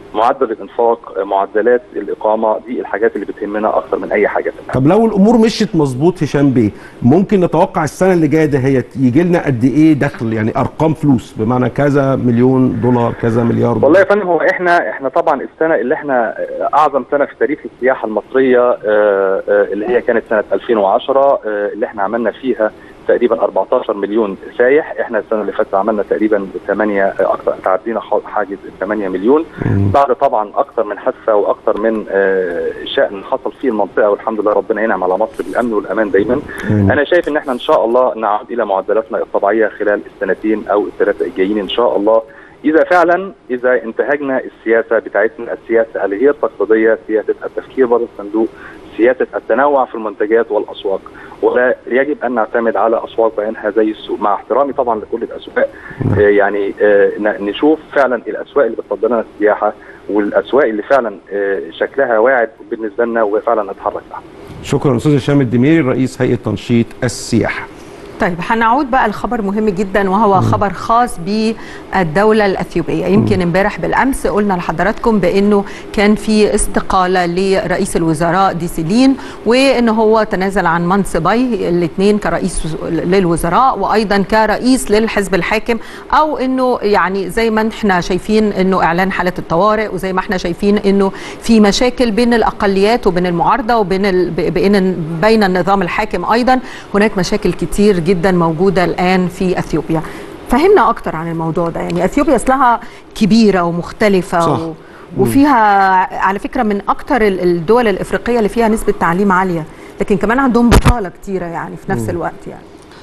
معدل الانفاق معدلات الاقامه دي الحاجات اللي بتهمنا اكتر من اي حاجه ثانيه طب لو الامور مشيت مظبوط هشام بيه ممكن نتوقع السنه اللي جايه ده هي يجي لنا قد ايه دخل يعني ارقام فلوس بمعنى كذا مليون دولار كذا مليار دولار والله يا فندم هو احنا احنا طبعا السنه اللي احنا اعظم سنه في تاريخ السياحه المصريه اللي هي كانت سنه 2010 اللي احنا عملنا فيها تقريبا 14 مليون سايح احنا السنه اللي فاتت عملنا تقريبا 8 اكثر تعدينا حاجز 8 مليون بعد طبعا اكثر من حادثه واكثر من شان حصل فيه المنطقه والحمد لله ربنا ينعم على مصر بالامن والامان دايما مم. انا شايف ان احنا ان شاء الله نعود الى معدلاتنا الطبيعيه خلال السنتين او الثلاثه الجايين ان شاء الله اذا فعلا اذا انتهجنا السياسه بتاعتنا السياسه اللي هي التقليديه سياسه التفكير بره الصندوق سياسه التنوع في المنتجات والاسواق ولا يجب ان نعتمد على اسواق بعينها زي السوق مع احترامي طبعا لكل الاسواق آه يعني آه نشوف فعلا الاسواق اللي بتفضل لنا السياحه والاسواق اللي فعلا آه شكلها واعد بالنسبه لنا وفعلا نتحرك لها. شكرا استاذ هشام الدميري رئيس هيئه تنشيط السياحه. طيب هنعود بقى لخبر مهم جدا وهو خبر خاص بالدوله الاثيوبيه يمكن امبارح بالامس قلنا لحضراتكم بانه كان في استقاله لرئيس الوزراء ديسيلين وان هو تنازل عن منصبيه الاثنين كرئيس للوزراء وايضا كرئيس للحزب الحاكم او انه يعني زي ما احنا شايفين انه اعلان حاله الطوارئ وزي ما احنا شايفين انه في مشاكل بين الاقليات وبين المعارضه وبين ال... بين بين النظام الحاكم ايضا هناك مشاكل كتير جدا موجوده الان في اثيوبيا فهمنا اكتر عن الموضوع ده يعني اثيوبيا اصلها كبيره ومختلفه صح. و... وفيها على فكره من اكتر الدول الافريقيه اللي فيها نسبه تعليم عاليه لكن كمان عندهم بطاله كتيره يعني في نفس الوقت يعني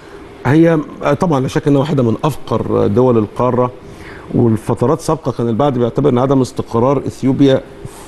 هي طبعا لا شك انها واحده من افقر دول القاره والفترات سابقه كان البعض بيعتبر ان عدم استقرار اثيوبيا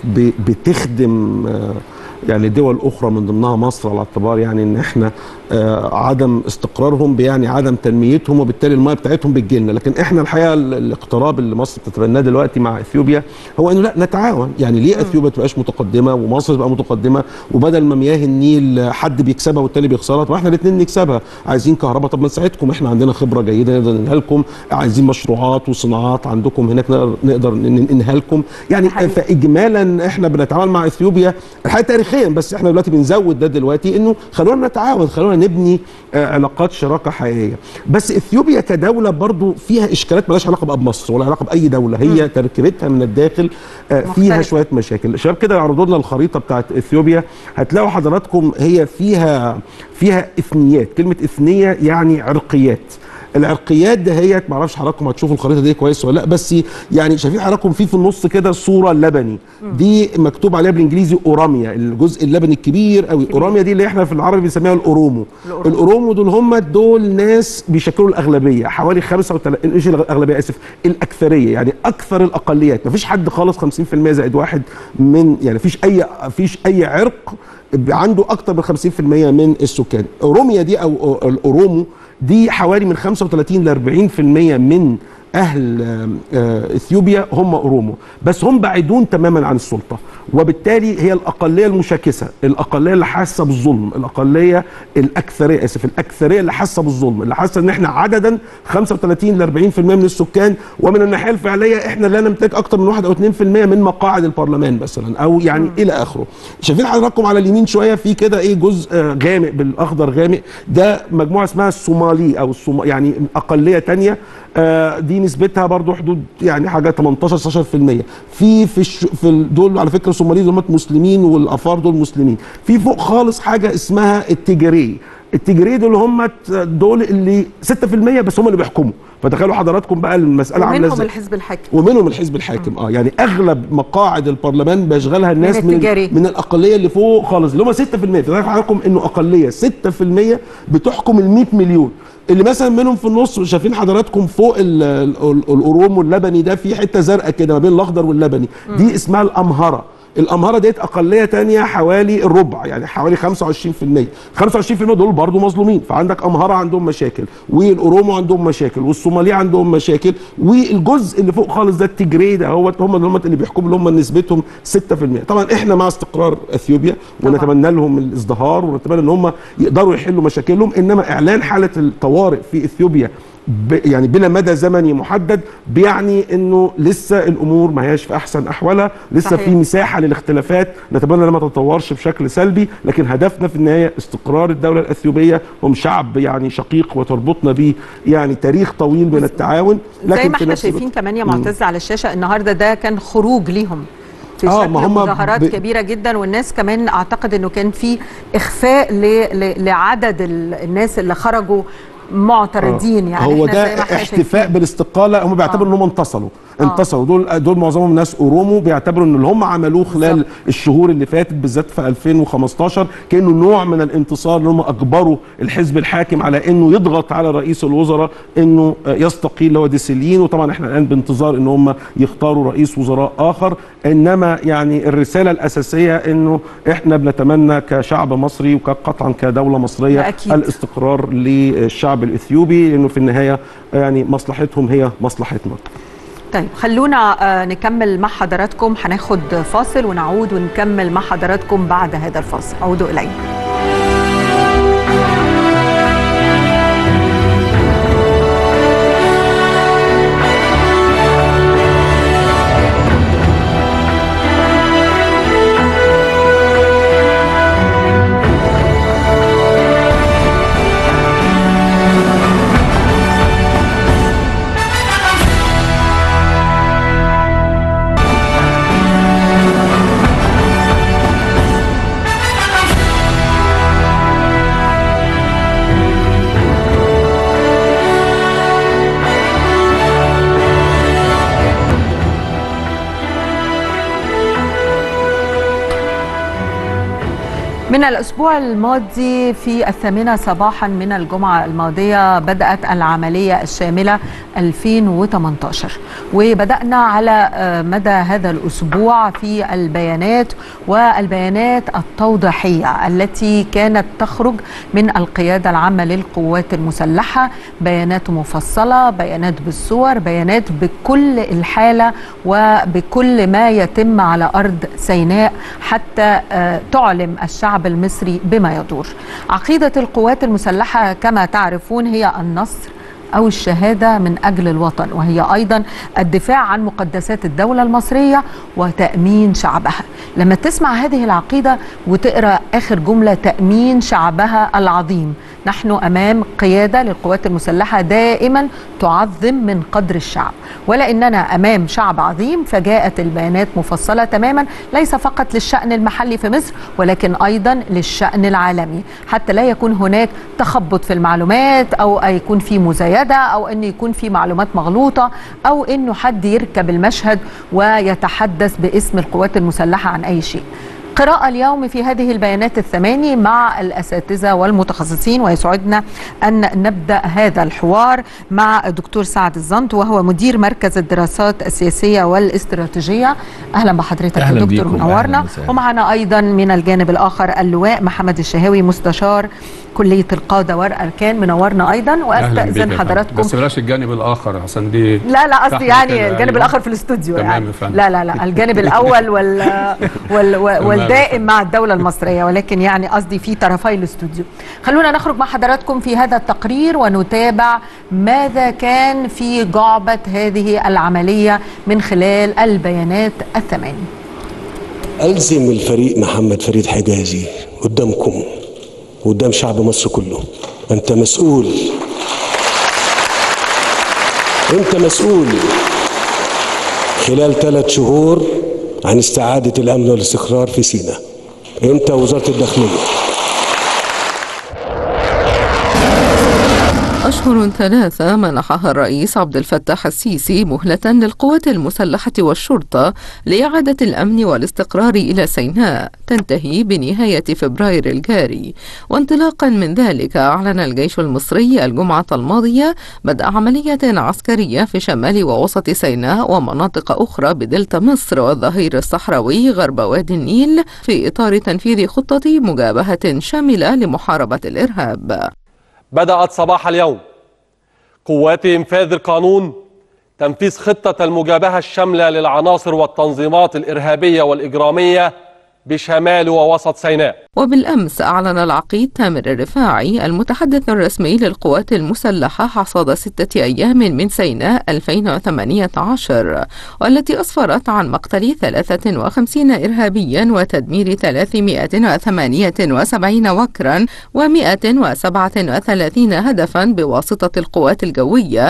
بتخدم يعني دول اخرى من ضمنها مصر على اعتبار يعني ان احنا آه عدم استقرارهم بيعني عدم تنميتهم وبالتالي الميه بتاعتهم بتجيلنا لكن احنا الحقيقه الاقتراب اللي مصر بتتبناه دلوقتي مع اثيوبيا هو انه لا نتعاون يعني ليه اثيوبيا تبقاش متقدمه ومصر تبقى متقدمه وبدل ما مياه النيل حد بيكسبها والتاني بيخسرها طب احنا الاثنين نكسبها عايزين كهرباء طب ما نساعدكم احنا عندنا خبره جيده نقدر ننهى لكم عايزين مشروعات وصناعات عندكم هناك نقدر نقدر ننهى لكم يعني حقيقي. فاجمالا احنا بنتعامل مع اثيوبيا الحقيقه تاريخيا بس احنا دلوقتي بنزود ده دلوقتي انه خلونا نتعاون خلونا نبني آه علاقات شراكه حقيقيه بس اثيوبيا كدوله برضو فيها اشكالات مالهاش علاقه بقى بمصر ولا علاقه باي دوله هي م. تركيبتها من الداخل آه فيها شويه مشاكل الشباب كده يعرضوا لنا الخريطه بتاعت اثيوبيا هتلاقوا حضراتكم هي فيها فيها اثنيات كلمه اثنيه يعني عرقيات العرقيات دهيت ما اعرفش حضراتكم هتشوفوا الخريطه دي كويس ولا لا بس يعني شايفين حضراتكم في في النص كده صوره لبني دي مكتوب عليها بالانجليزي اوراميا الجزء اللبني الكبير قوي اوراميا دي اللي احنا في العربي بنسميها الاورومو الاورومو دول هم دول ناس بيشكلوا الاغلبيه حوالي 35 مش الاغلبيه اسف الاكثريه يعني اكثر الاقليات ما فيش حد خالص 50% زائد واحد من يعني فيش اي فيش اي عرق عنده اكثر من 50% من السكان اوروميا دي او الاورومو دي حوالي من 35 ل 40% من اهل اثيوبيا هم اورومو بس هم بعيدون تماما عن السلطه وبالتالي هي الاقليه المشاكسه الاقليه اللي حاسه بالظلم الاقليه الاكثريه اسف الاكثريه اللي حاسه بالظلم اللي حاسه ان احنا عددا 35 ل 40% من السكان ومن الناحيه الفعليه احنا لا نمتلك اكثر من 1 او 2% من مقاعد البرلمان مثلا او يعني م. الى اخره شايفين حضراتكم على اليمين شويه في كده ايه جزء غامق بالاخضر غامق ده مجموعه اسمها الصومالي او الصوم يعني اقليه ثانيه دي نسبتها برضو حدود يعني حاجه 18 16% في في الش... في دول على فكره الصوماليين دول مسلمين والافار دول مسلمين في فوق خالص حاجه اسمها التجاري التجاري دول هم دول اللي 6% بس هم اللي بيحكموا فتخيلوا حضراتكم بقى المساله عامله ومنهم الحزب الحاكم ومنهم الحزب الحاكم اه يعني اغلب مقاعد البرلمان بيشغلها الناس من, التجاري. من, من الاقليه اللي فوق خالص اللي هم 6% فتخيلوا حضراتكم انه اقليه 6% بتحكم ال 100 مليون اللي مثلا منهم في النص شايفين حضراتكم فوق الاوروم واللبني ده في حته زرقاء كده ما بين الاخضر واللبني دي اسمها الامهره الامهره ديت اقليه تانية حوالي الربع يعني حوالي 25% 25% دول برضو مظلومين فعندك امهره عندهم مشاكل والاورومو عندهم مشاكل والصوماليه عندهم مشاكل والجزء اللي فوق خالص ده التجري ده هو هم اللي هم اللي بيحكموا اللي هم نسبتهم 6% طبعا احنا مع استقرار اثيوبيا ونتمنى لهم الازدهار ونتمنى ان هم يقدروا يحلوا مشاكلهم انما اعلان حاله الطوارئ في اثيوبيا ب يعني بلا مدى زمني محدد بيعني انه لسه الامور ما هياش في احسن احوالها لسه صحيح. في مساحه للاختلافات نتمنى انها ما تتطورش بشكل سلبي لكن هدفنا في النهايه استقرار الدوله الاثيوبيه هم شعب يعني شقيق وتربطنا به يعني تاريخ طويل من التعاون زي لكن ما في احنا نفس الوقت- شايفين كمان يا مم. معتز على الشاشه النهارده ده كان خروج ليهم في آه، شكل ما هم مظاهرات ب- كبيره جدا والناس كمان اعتقد انه كان في اخفاء ل... ل... لعدد ال... الناس اللي خرجوا معترضين يعني هو احنا ده زي ما احنا احتفاء شايفين. بالاستقاله هم بيعتبروا آه. انهم انتصروا انتصروا دول دول معظمهم ناس اورومو بيعتبروا ان اللي هم عملوه خلال بالظبط. الشهور اللي فاتت بالذات في 2015 كانه نوع من الانتصار ان هم اجبروا الحزب الحاكم على انه يضغط على رئيس الوزراء انه آه، يستقيل اللي هو ديسيلين وطبعا احنا الان بانتظار ان هم يختاروا رئيس وزراء اخر انما يعني الرساله الاساسيه انه احنا بنتمنى كشعب مصري وقطعا كدوله مصريه أكيد. الاستقرار للشعب الاثيوبي لانه في النهايه يعني مصلحتهم هي مصلحتنا طيب خلونا آه، نكمل مع حضراتكم هناخد فاصل ونعود ونكمل مع حضراتكم بعد هذا الفاصل عودوا الينا من الأسبوع الماضي في الثامنة صباحا من الجمعة الماضية بدأت العملية الشاملة 2018 وبدأنا على آه، مدى هذا الأسبوع في البيانات والبيانات التوضيحية التي كانت تخرج من القيادة العامة للقوات المسلحة بيانات مفصلة بيانات بالصور بيانات بكل الحالة وبكل ما يتم على أرض سيناء حتى آه، تعلم الشعب المصري بما يدور عقيدة القوات المسلحة كما تعرفون هي النصر أو الشهادة من أجل الوطن وهي أيضا الدفاع عن مقدسات الدولة المصرية وتأمين شعبها لما تسمع هذه العقيدة وتقرأ آخر جملة تأمين شعبها العظيم نحن أمام قيادة للقوات المسلحة دائما تعظم من قدر الشعب ولأننا أمام شعب عظيم فجاءت البيانات مفصلة تماما ليس فقط للشأن المحلي في مصر ولكن أيضا للشأن العالمي حتى لا يكون هناك تخبط في المعلومات أو يكون في مزايدة أو أن يكون في معلومات مغلوطة أو أنه حد يركب المشهد ويتحدث باسم القوات المسلحة عن أي شيء قراءة اليوم في هذه البيانات الثماني مع الأساتذة والمتخصصين ويسعدنا أن نبدأ هذا الحوار مع الدكتور سعد الزنط وهو مدير مركز الدراسات السياسية والاستراتيجية أهلا بحضرتك يا أهلاً دكتور بيكم، منورنا أهلاً وسهلاً. ومعنا أيضا من الجانب الآخر اللواء محمد الشهاوي مستشار كلية القادة والأركان منورنا أيضا أهلاً بيك وأستأذن يا فندم. حضراتكم بس بلاش الجانب الاخر عشان دي لا لا تحت قصدي كده، يعني الجانب أيوة. الاخر في الاستوديو تمام يعني يا فندم. لا لا لا الجانب الاول وال وال والدائم مع الدوله المصريه ولكن يعني قصدي في طرفي الاستوديو خلونا نخرج مع حضراتكم في هذا التقرير ونتابع ماذا كان في جعبه هذه العمليه من خلال البيانات الثماني ألزم الفريق محمد فريد حجازي قدامكم وقدام شعب مصر كله أنت مسؤول أنت مسؤول خلال ثلاث شهور عن استعادة الأمن والاستقرار في سيناء أنت وزارة الداخلية أشهر ثلاثة منحها الرئيس عبد الفتاح السيسي مهلة للقوات المسلحة والشرطة لإعادة الأمن والاستقرار إلى سيناء تنتهي بنهاية فبراير الجاري وانطلاقا من ذلك أعلن الجيش المصري الجمعة الماضية بدء عملية عسكرية في شمال ووسط سيناء ومناطق أخرى بدلتا مصر والظهير الصحراوي غرب وادي النيل في إطار تنفيذ خطة مجابهة شاملة لمحاربة الإرهاب بدأت صباح اليوم قوات إنفاذ القانون تنفيذ خطة المجابهة الشاملة للعناصر والتنظيمات الإرهابية والإجرامية بشمال ووسط سيناء وبالأمس أعلن العقيد تامر الرفاعي المتحدث الرسمي للقوات المسلحة حصاد ستة أيام من سيناء 2018 والتي أسفرت عن مقتل 53 إرهابيا وتدمير 378 وكرا و137 هدفا بواسطة القوات الجوية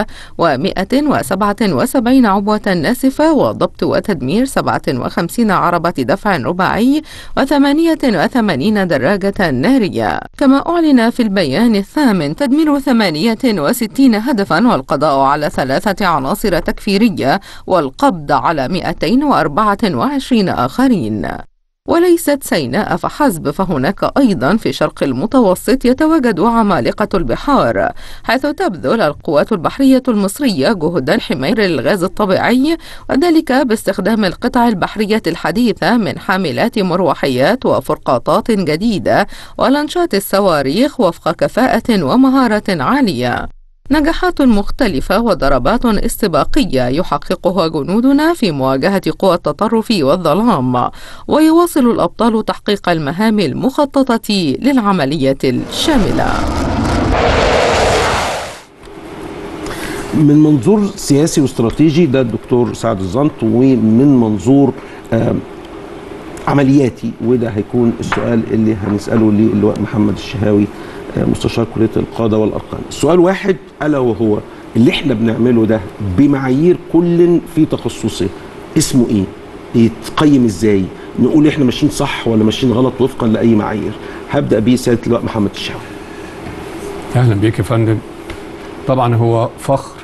و177 عبوة ناسفة وضبط وتدمير 57 عربة دفع رباعي و88 دراجة نارية كما أعلن في البيان الثامن تدمير 68 هدفا والقضاء على ثلاثة عناصر تكفيرية والقبض على 224 آخرين وليست سيناء فحسب فهناك أيضا في شرق المتوسط يتواجد عمالقة البحار حيث تبذل القوات البحرية المصرية جهدا حماية الغاز الطبيعي وذلك باستخدام القطع البحرية الحديثة من حاملات مروحيات وفرقاطات جديدة ولانشات الصواريخ وفق كفاءة ومهارة عالية نجاحات مختلفة وضربات استباقية يحققها جنودنا في مواجهة قوى التطرف والظلام ويواصل الأبطال تحقيق المهام المخططة للعملية الشاملة من منظور سياسي واستراتيجي ده الدكتور سعد الزنط ومن منظور عملياتي وده هيكون السؤال اللي هنساله للواء محمد الشهاوي مستشار كليه القاده والارقام. السؤال واحد الا وهو اللي احنا بنعمله ده بمعايير كل في تخصصه اسمه ايه؟ يتقيم ازاي؟ نقول احنا ماشيين صح ولا ماشيين غلط وفقا لاي معايير؟ هبدا بيه سياده اللواء محمد الشهاوي. اهلا بيك يا فندم. طبعا هو فخر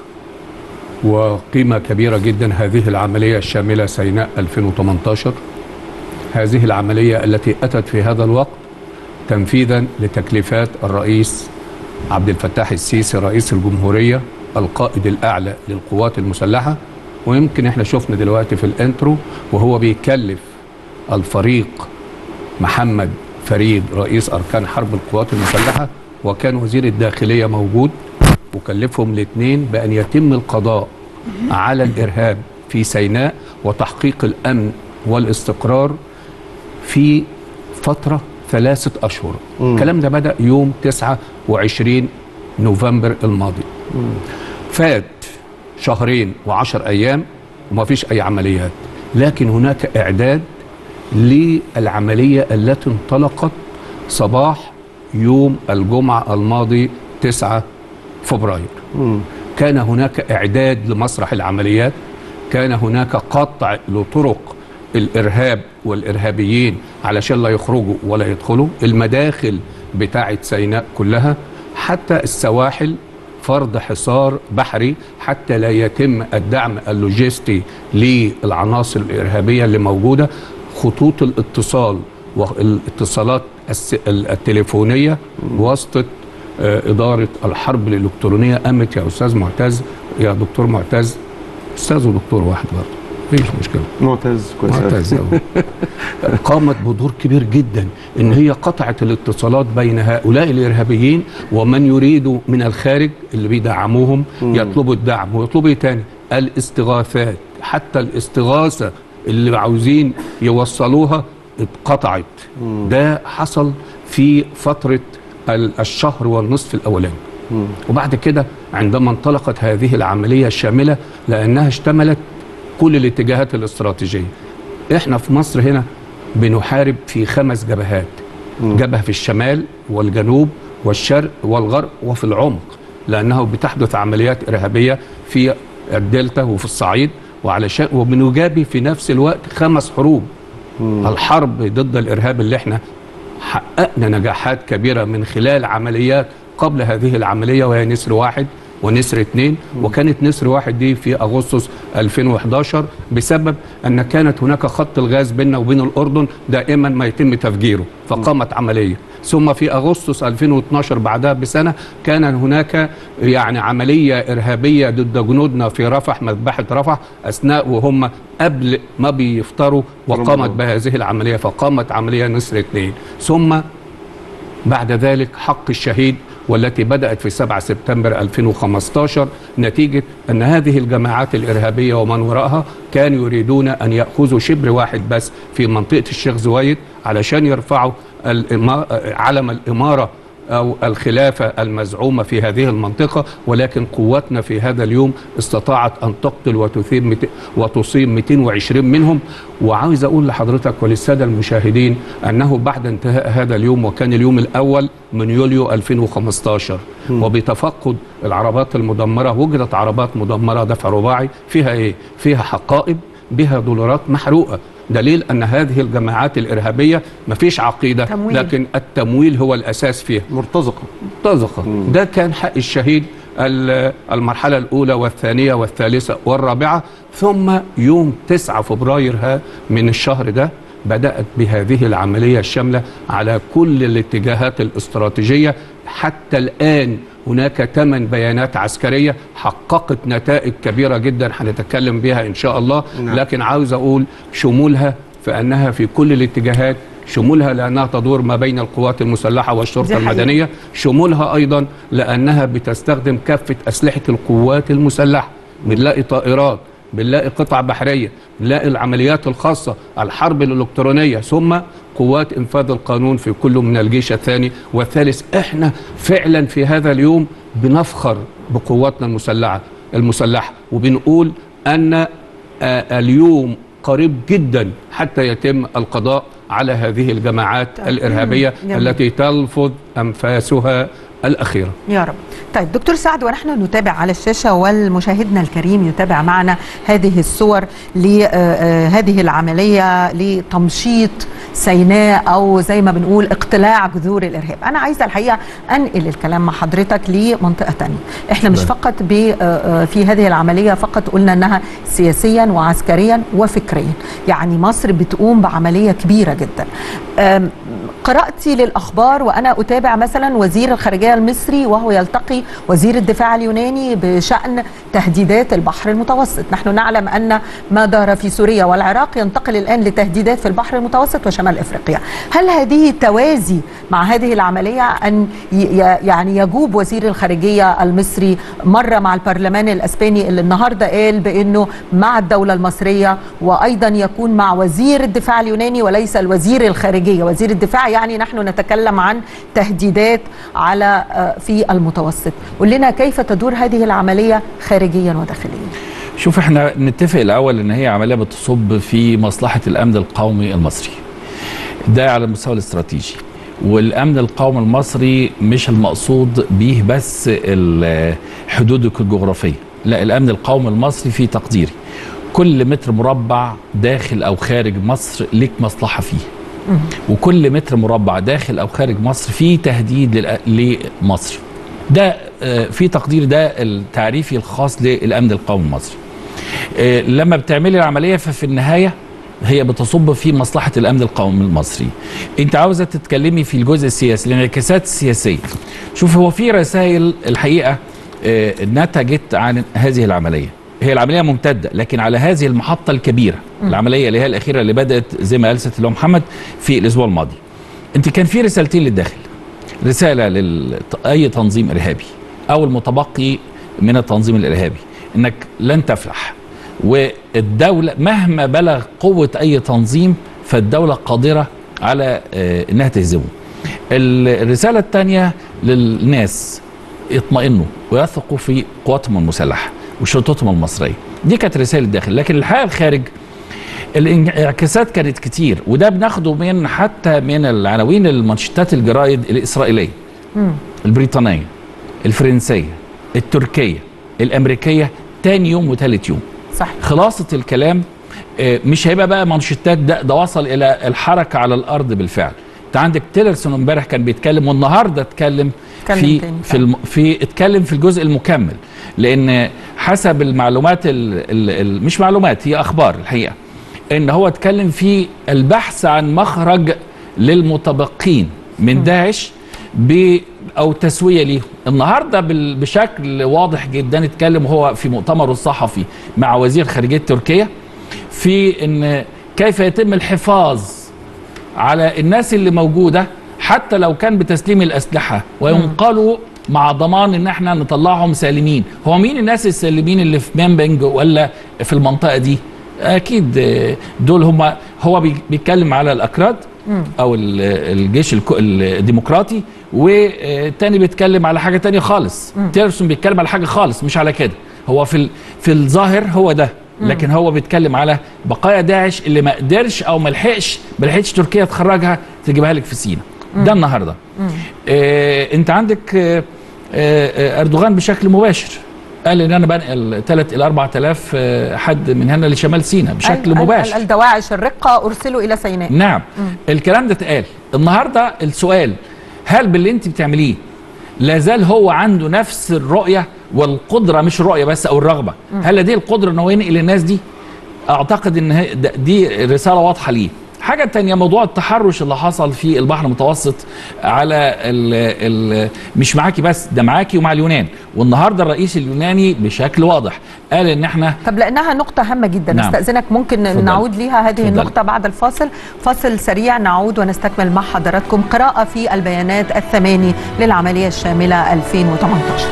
وقيمه كبيره جدا هذه العمليه الشامله سيناء 2018 هذه العمليه التي اتت في هذا الوقت تنفيذا لتكليفات الرئيس عبد الفتاح السيسي رئيس الجمهورية القائد الأعلى للقوات المسلحة ويمكن احنا شفنا دلوقتي في الانترو وهو بيكلف الفريق محمد فريد رئيس أركان حرب القوات المسلحة وكان وزير الداخلية موجود وكلفهم الاثنين بأن يتم القضاء على الإرهاب في سيناء وتحقيق الأمن والاستقرار في فترة ثلاثة أشهر الكلام ده بدأ يوم 29 نوفمبر الماضي مم. فات شهرين وعشر أيام وما فيش أي عمليات لكن هناك إعداد للعملية التي انطلقت صباح يوم الجمعة الماضي 9 فبراير مم. كان هناك إعداد لمسرح العمليات كان هناك قطع لطرق الارهاب والارهابيين علشان لا يخرجوا ولا يدخلوا المداخل بتاعه سيناء كلها حتى السواحل فرض حصار بحري حتى لا يتم الدعم اللوجستي للعناصر الارهابيه اللي موجوده خطوط الاتصال والاتصالات التليفونيه بواسطه اداره الحرب الالكترونيه قامت يا استاذ معتز يا دكتور معتز استاذ ودكتور واحد برضه مفيش مشكله معتز كويس معتز قامت بدور كبير جدا ان هي قطعت الاتصالات بين هؤلاء الارهابيين ومن يريدوا من الخارج اللي بيدعموهم يطلبوا الدعم ويطلبوا ايه تاني الاستغاثات حتى الاستغاثه اللي عاوزين يوصلوها اتقطعت ده حصل في فتره الشهر والنصف الاولاني وبعد كده عندما انطلقت هذه العمليه الشامله لانها اشتملت كل الاتجاهات الاستراتيجيه احنا في مصر هنا بنحارب في خمس جبهات م. جبهه في الشمال والجنوب والشرق والغرب وفي العمق لانه بتحدث عمليات ارهابيه في الدلتا وفي الصعيد وعلشان وبنجابي في نفس الوقت خمس حروب م. الحرب ضد الارهاب اللي احنا حققنا نجاحات كبيره من خلال عمليات قبل هذه العمليه وهي نسر واحد ونسر اثنين وكانت نسر واحد دي في اغسطس 2011 بسبب ان كانت هناك خط الغاز بيننا وبين الاردن دائما ما يتم تفجيره فقامت عمليه ثم في اغسطس 2012 بعدها بسنه كان هناك يعني عمليه ارهابيه ضد جنودنا في رفح مذبحه رفح اثناء وهم قبل ما بيفطروا وقامت بهذه العمليه فقامت عمليه نسر اثنين ثم بعد ذلك حق الشهيد والتي بدأت في 7 سبتمبر 2015 نتيجة أن هذه الجماعات الإرهابية ومن وراءها كانوا يريدون أن يأخذوا شبر واحد بس في منطقة الشيخ زويد علشان يرفعوا الإما- علم الإمارة أو الخلافة المزعومة في هذه المنطقة ولكن قواتنا في هذا اليوم استطاعت أن تقتل وتثير مت- وتصيب 220 منهم وعاوز أقول لحضرتك وللسادة المشاهدين أنه بعد انتهاء هذا اليوم وكان اليوم الأول من يوليو 2015 وبتفقد العربات المدمرة وجدت عربات مدمرة دفع رباعي فيها إيه؟ فيها حقائب بها دولارات محروقة دليل أن هذه الجماعات الإرهابية مفيش عقيدة تمويل. لكن التمويل هو الأساس فيها مرتزقه مرتزقة ده كان حق الشهيد ال- المرحلة الأولى والثانية والثالثة والرابعة ثم يوم 9 فبراير ها من الشهر ده بدأت بهذه العملية الشاملة على كل الاتجاهات الاستراتيجية حتى الآن هناك ثمان بيانات عسكرية حققت نتائج كبيرة جدا هنتكلم بها إن شاء الله نعم. لكن عاوز أقول شمولها فأنها في كل الاتجاهات شمولها لأنها تدور ما بين القوات المسلحة دي والشرطة حقيقة. المدنية شمولها أيضا لأنها بتستخدم كافة أسلحة القوات المسلحة بنلاقي طائرات بنلاقي قطع بحرية بنلاقي العمليات الخاصة الحرب الإلكترونية ثم قوات إنفاذ القانون في كل من الجيش الثاني والثالث إحنا فعلا في هذا اليوم بنفخر بقواتنا المسلحة المسلحة وبنقول أن آه، اليوم قريب جدا حتى يتم القضاء على هذه الجماعات الإرهابية جميل. التي تلفظ أنفاسها الأخيرة يا رب طيب دكتور سعد ونحن نتابع على الشاشة والمشاهدنا الكريم يتابع معنا هذه الصور لهذه العملية لتمشيط سيناء أو زي ما بنقول اقتلاع جذور الإرهاب أنا عايزة الحقيقة أنقل الكلام مع حضرتك لمنطقة تانية إحنا مش فقط ب- آه، آه، في هذه العملية فقط قلنا أنها سياسيا وعسكريا وفكريا يعني مصر بتقوم بعملية كبيرة جدا آم، قرأتي للأخبار وأنا أتابع مثلا وزير الخارجية المصري وهو يلتقي وزير الدفاع اليوناني بشأن تهديدات البحر المتوسط نحن نعلم أن ما دار في سوريا والعراق ينتقل الآن لتهديدات في البحر المتوسط وشمال إفريقيا هل هذه توازي مع هذه العملية أن ي- ي- يعني يجوب وزير الخارجية المصري مرة مع البرلمان الأسباني اللي النهاردة قال بأنه مع الدولة المصرية وأيضا يكون مع وزير الدفاع اليوناني وليس الوزير الخارجية وزير الدفاع يعني نحن نتكلم عن تهديدات على آه، في المتوسط قل لنا كيف تدور هذه العملية خارجيا وداخليا شوف احنا نتفق الاول ان هي عمليه بتصب في مصلحه الامن القومي المصري ده على المستوى الاستراتيجي والامن القومي المصري مش المقصود به بس ال- حدودك الجغرافيه لا الامن القومي المصري في تقديري كل متر مربع داخل او خارج مصر لك مصلحه فيه وكل متر مربع داخل او خارج مصر فيه تهديد للأ- لمصر ده آه، في تقدير ده التعريفي الخاص للامن القومي المصري آه، لما بتعملي العمليه ففي النهايه هي بتصب في مصلحه الامن القومي المصري انت عاوزه تتكلمي في الجزء السياسي الانعكاسات السياسيه شوف هو في رسائل الحقيقه آه، نتجت عن هذه العمليه هي العمليه ممتده لكن على هذه المحطه الكبيره العمليه اللي هي الاخيره اللي بدات زي ما قال سياده اللواء محمد في الاسبوع الماضي انت كان في رسالتين للداخل رساله لاي تنظيم ارهابي او المتبقي من التنظيم الارهابي انك لن تفلح والدوله مهما بلغ قوه اي تنظيم فالدوله قادره على آه، انها تهزمه الرساله الثانيه للناس يطمئنوا ويثقوا في قواتهم المسلحه وشرطتهم المصريه دي كانت رساله الداخل لكن الحقيقه الخارج الانعكاسات كانت كتير وده بناخده من حتى من العناوين المانشيتات الجرايد الاسرائيليه البريطانيه الفرنسيه التركيه الامريكيه تاني يوم وتالت يوم صح خلاصه الكلام آه، مش هيبقى بقى مانشيتات ده, ده وصل الى الحركه على الارض بالفعل انت عندك تيلرسون امبارح كان بيتكلم والنهارده اتكلم اتكلم في تاني في الم في اتكلم في الجزء المكمل لان حسب المعلومات ال ال ال مش معلومات هي اخبار الحقيقه ان هو اتكلم في البحث عن مخرج للمتبقين من داعش ب او تسويه ليهم النهارده بال- بشكل واضح جدا اتكلم هو في مؤتمره الصحفي مع وزير خارجيه تركيا في ان كيف يتم الحفاظ على الناس اللي موجوده حتى لو كان بتسليم الاسلحه وينقلوا مع ضمان ان احنا نطلعهم سالمين هو مين الناس السالمين اللي في مانبنج ولا في المنطقه دي اكيد آه، دول هم هو بي- بيتكلم على الاكراد او ال- الجيش الك- الديمقراطي والتاني بيتكلم على حاجه تانية خالص تيرسون بيتكلم على حاجه خالص مش على كده هو في ال- في الظاهر هو ده لكن هو بيتكلم على بقايا داعش اللي ما قدرش او ما لحقش ما لحقتش تركيا تخرجها تجيبها لك في سينا ده النهارده آه انت عندك آه آه اردوغان بشكل مباشر قال ان انا بنقل 3 الى 4000 آه، حد من هنا لشمال سيناء بشكل ال- ال- مباشر الدواعش الرقه ارسلوا الى سيناء نعم الكلام ده اتقال النهارده السؤال هل باللي انت بتعمليه لا زال هو عنده نفس الرؤيه والقدره مش الرؤيه بس او الرغبه هل لديه القدره ان هو ينقل الناس دي اعتقد ان هي- ده- دي رساله واضحه ليه حاجة تانية موضوع التحرش اللي حصل في البحر المتوسط على ال ال مش معاكي بس ده معاكي ومع اليونان والنهارده الرئيس اليوناني بشكل واضح قال ان احنا طب لانها نقطة هامة جدا نعم. استأذنك ممكن اتفضل. نعود ليها هذه اتفضل. النقطة بعد الفاصل فاصل سريع نعود ونستكمل مع حضراتكم قراءة في البيانات الثماني للعملية الشاملة 2018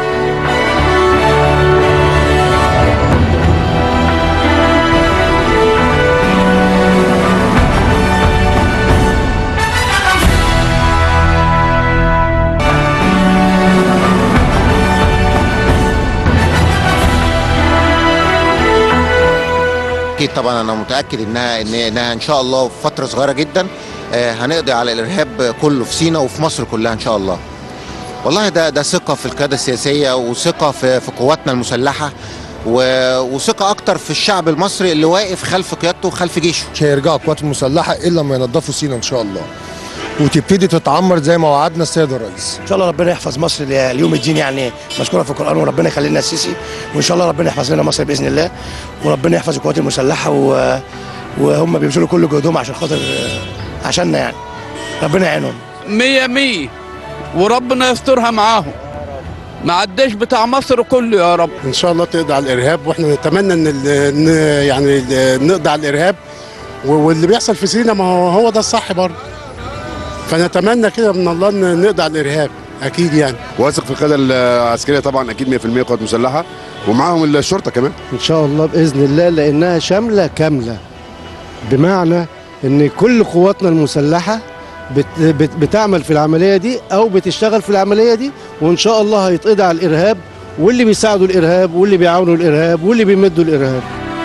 اكيد طبعا انا متاكد انها إن- انها ان شاء الله في فتره صغيره جدا آه، هنقضي على الارهاب كله في سيناء وفي مصر كلها ان شاء الله والله ده ده ثقه في القياده السياسيه وثقه في في قواتنا المسلحه و- وثقه اكتر في الشعب المصري اللي واقف خلف قيادته وخلف جيشه مش هيرجعوا القوات المسلحه الا لما ينظفوا سينا ان شاء الله وتبتدي تتعمر زي ما وعدنا السيد الرئيس ان شاء الله ربنا يحفظ مصر ل- ليوم الدين يعني مذكوره في القران وربنا يخلي لنا السيسي وان شاء الله ربنا يحفظ لنا مصر باذن الله وربنا يحفظ القوات المسلحه و... وهم بيبذلوا كل جهدهم عشان خاطر عشاننا يعني ربنا يعينهم مية مية وربنا يسترها معاهم مع الجيش بتاع مصر كله يا رب ان شاء الله تقضي على الارهاب واحنا نتمنى ان ال- إن يعني ال- نقضي على الارهاب و- واللي بيحصل في سينا ما هو هو ده الصح برضه فنتمنى كده من الله ان نقضي على الارهاب اكيد يعني واثق في القياده العسكريه طبعا اكيد 100% قوات مسلحه ومعاهم الشرطه كمان ان شاء الله باذن الله لانها شامله كامله بمعنى ان كل قواتنا المسلحه بت بت بتعمل في العمليه دي او بتشتغل في العمليه دي وان شاء الله هيتقضي على الارهاب واللي بيساعدوا الارهاب واللي بيعاونوا الارهاب واللي بيمدوا الارهاب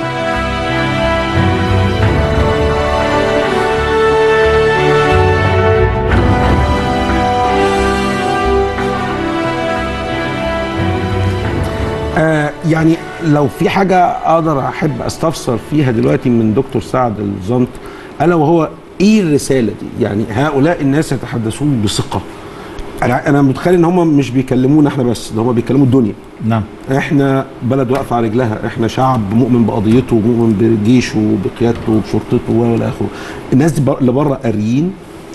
آه يعني لو في حاجة أقدر أحب أستفسر فيها دلوقتي من دكتور سعد الزنط ألا وهو إيه الرسالة دي؟ يعني هؤلاء الناس يتحدثون بثقة أنا أنا متخيل إن هم مش بيكلمونا إحنا بس ده هم بيكلموا الدنيا نعم إحنا بلد واقفة على رجلها إحنا شعب مؤمن بقضيته ومؤمن بجيشه وبقيادته وبشرطته وإلى آخره الناس دي بر- اللي بره قاريين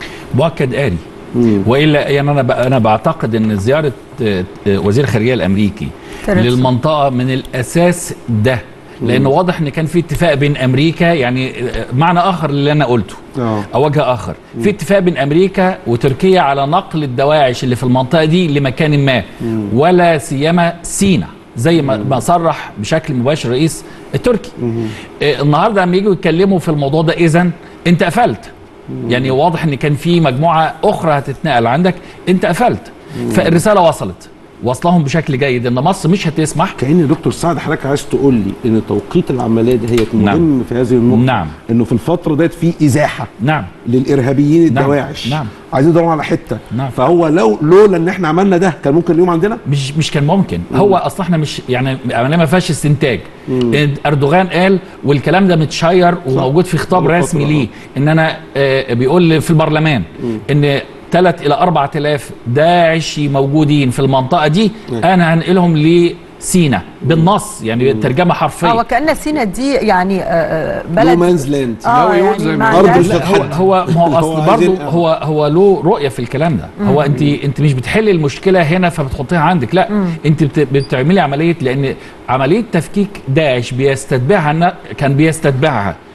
مؤكد قاري والا يعني انا ب- انا بعتقد ان زياره آه، آه، وزير الخارجيه الامريكي تيرسون. للمنطقه من الاساس ده لانه واضح ان كان في اتفاق بين امريكا يعني آه، معنى اخر اللي انا قلته او وجه اخر في اتفاق بين امريكا وتركيا على نقل الدواعش اللي في المنطقه دي لمكان ما ولا سيما سينا زي ما ما صرح بشكل مباشر الرئيس التركي آه، النهارده لما يجوا يتكلموا في الموضوع ده اذا انت قفلت يعني واضح ان كان في مجموعه اخرى هتتنقل عندك انت قفلت فالرساله وصلت وصلهم بشكل جيد ان مصر مش هتسمح كأن دكتور سعد حضرتك عايز تقول لي ان توقيت العمليه دي هي مهم نعم. في هذه النقطه نعم. انه في الفتره ديت في ازاحه نعم للارهابيين نعم. الدواعش نعم. عايزين يدوروا على حته نعم. فهو لو لولا ان احنا عملنا ده كان ممكن اليوم عندنا مش مش كان ممكن هو اصلا احنا مش يعني عمليه ما فيهاش استنتاج إن اردوغان قال والكلام ده متشير وموجود في خطاب كل رسمي فترة، ليه ان انا آه، بيقول في البرلمان ان 3 الى 4000 داعشي موجودين في المنطقه دي انا هنقلهم لسينا بالنص يعني ترجمه حرفيه اه وكأن سينا دي يعني آه، آه، بلد مانز لاند اه يعني ما أرض عندهاش- مش هو هو ما هو اصل عايزين- برضه هو هو له رؤيه في الكلام ده هو انت انت مش بتحلي المشكله هنا فبتحطيها عندك لا انت بت- بتعملي عمليه لان عمليه تفكيك داعش بيستتبعها النا- كان بيستتبعها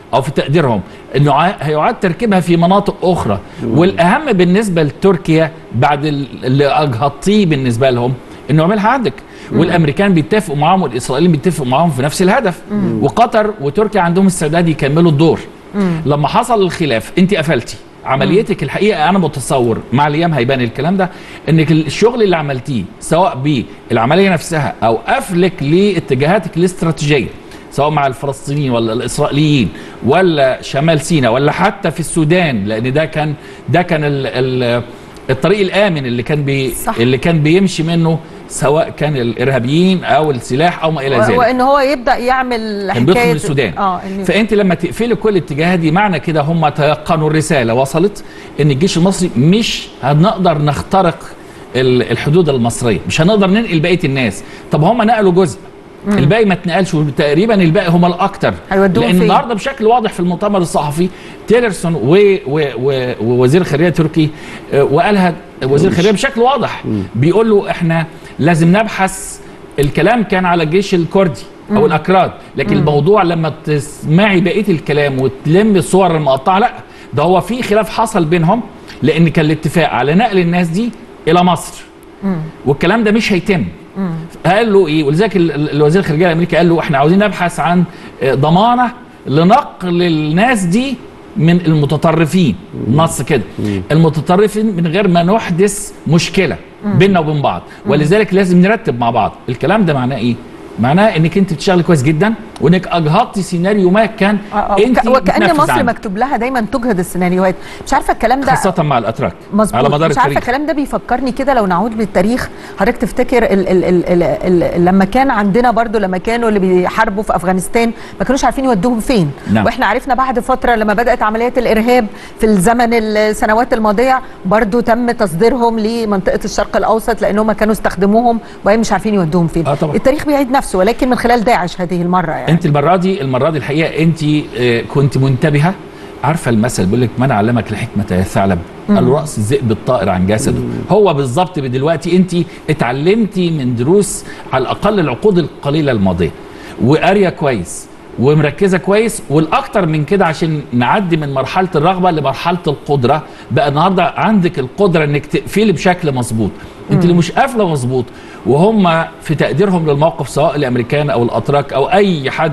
او في تقديرهم انه ع- هيعاد تركيبها في مناطق اخرى والاهم بالنسبه لتركيا بعد ال- اللي اجهضتيه بالنسبه لهم انه يعملها عندك والامريكان بيتفقوا معاهم والاسرائيليين بيتفقوا معاهم في نفس الهدف مم. وقطر وتركيا عندهم استعداد يكملوا الدور لما حصل الخلاف انت قفلتي عمليتك الحقيقه انا متصور مع الايام هيبان الكلام ده انك الشغل اللي عملتيه سواء بالعمليه نفسها او قفلك لاتجاهاتك الاستراتيجيه سواء مع الفلسطينيين ولا الاسرائيليين ولا شمال سيناء ولا حتى في السودان لان ده كان ده كان ال ال الطريق الامن اللي كان بي صح. اللي كان بيمشي منه سواء كان الارهابيين او السلاح او ما الى ذلك وان هو يبدا يعمل كان بيدخل حكايه من السودان اه إن- فانت لما تقفلي كل الاتجاهات دي معنى كده هم تيقنوا الرساله وصلت ان الجيش المصري مش هنقدر نخترق ال- الحدود المصريه مش هنقدر ننقل بقيه الناس طب هم نقلوا جزء مم. الباقي ما اتنقلش وتقريبا الباقي هم الاكثر هيودوهم لان فين؟ النهارده بشكل واضح في المؤتمر الصحفي تيلرسون و- و- و- ووزير الخارجيه التركي آه، وقالها وزير الخارجيه بشكل واضح بيقول له احنا لازم نبحث الكلام كان على الجيش الكردي او مم. الاكراد لكن مم. الموضوع لما تسمعي بقيه الكلام وتلم الصور المقطعه لا ده هو في خلاف حصل بينهم لان كان الاتفاق على نقل الناس دي الى مصر والكلام ده مش هيتم قال له ايه ولذلك ال- ال- الوزير الخارجيه الامريكي قال له احنا عاوزين نبحث عن آه، ضمانه لنقل الناس دي من المتطرفين نص كده المتطرفين من غير ما نحدث مشكله مم. بيننا وبين بعض ولذلك لازم نرتب مع بعض الكلام ده معناه ايه معناه انك انت بتشتغلي كويس جدا وانك اجهضتي سيناريو ما كان انت وك- وكأن بتنفذ مصر عنه. مكتوب لها دايما تجهد السيناريوهات مش عارفه الكلام ده خاصه مع الاتراك مظبوط على مدار مش عارفه التاريخ الكلام ده بيفكرني كده لو نعود بالتاريخ حضرتك تفتكر ال ال ال ال ال لما كان عندنا برضو لما كانوا اللي بيحاربوا في افغانستان ما كانوش عارفين يودوهم فين نعم. واحنا عرفنا بعد فتره لما بدات عمليات الارهاب في الزمن السنوات الماضيه برضو تم تصديرهم لمنطقه الشرق الاوسط لانهم كانوا استخدموهم وهم مش عارفين يودوهم فين آه طبعا. التاريخ بيعيد نفسه ولكن من خلال داعش هذه المره يعني انت المره دي المره دي الحقيقه انت آه، كنت منتبهه عارفه المثل بيقول لك من علمك الحكمه يا ثعلب مم. الراس الذئب الطائر عن جسده هو بالظبط دلوقتي انت اتعلمتي من دروس على الاقل العقود القليله الماضيه وقاريه كويس ومركزه كويس والاكتر من كده عشان نعدي من مرحله الرغبه لمرحله القدره بقى النهارده عندك القدره انك تقفلي بشكل مظبوط انت اللي مش قافله مظبوط وهم في تقديرهم للموقف سواء الامريكان او الاتراك او اي حد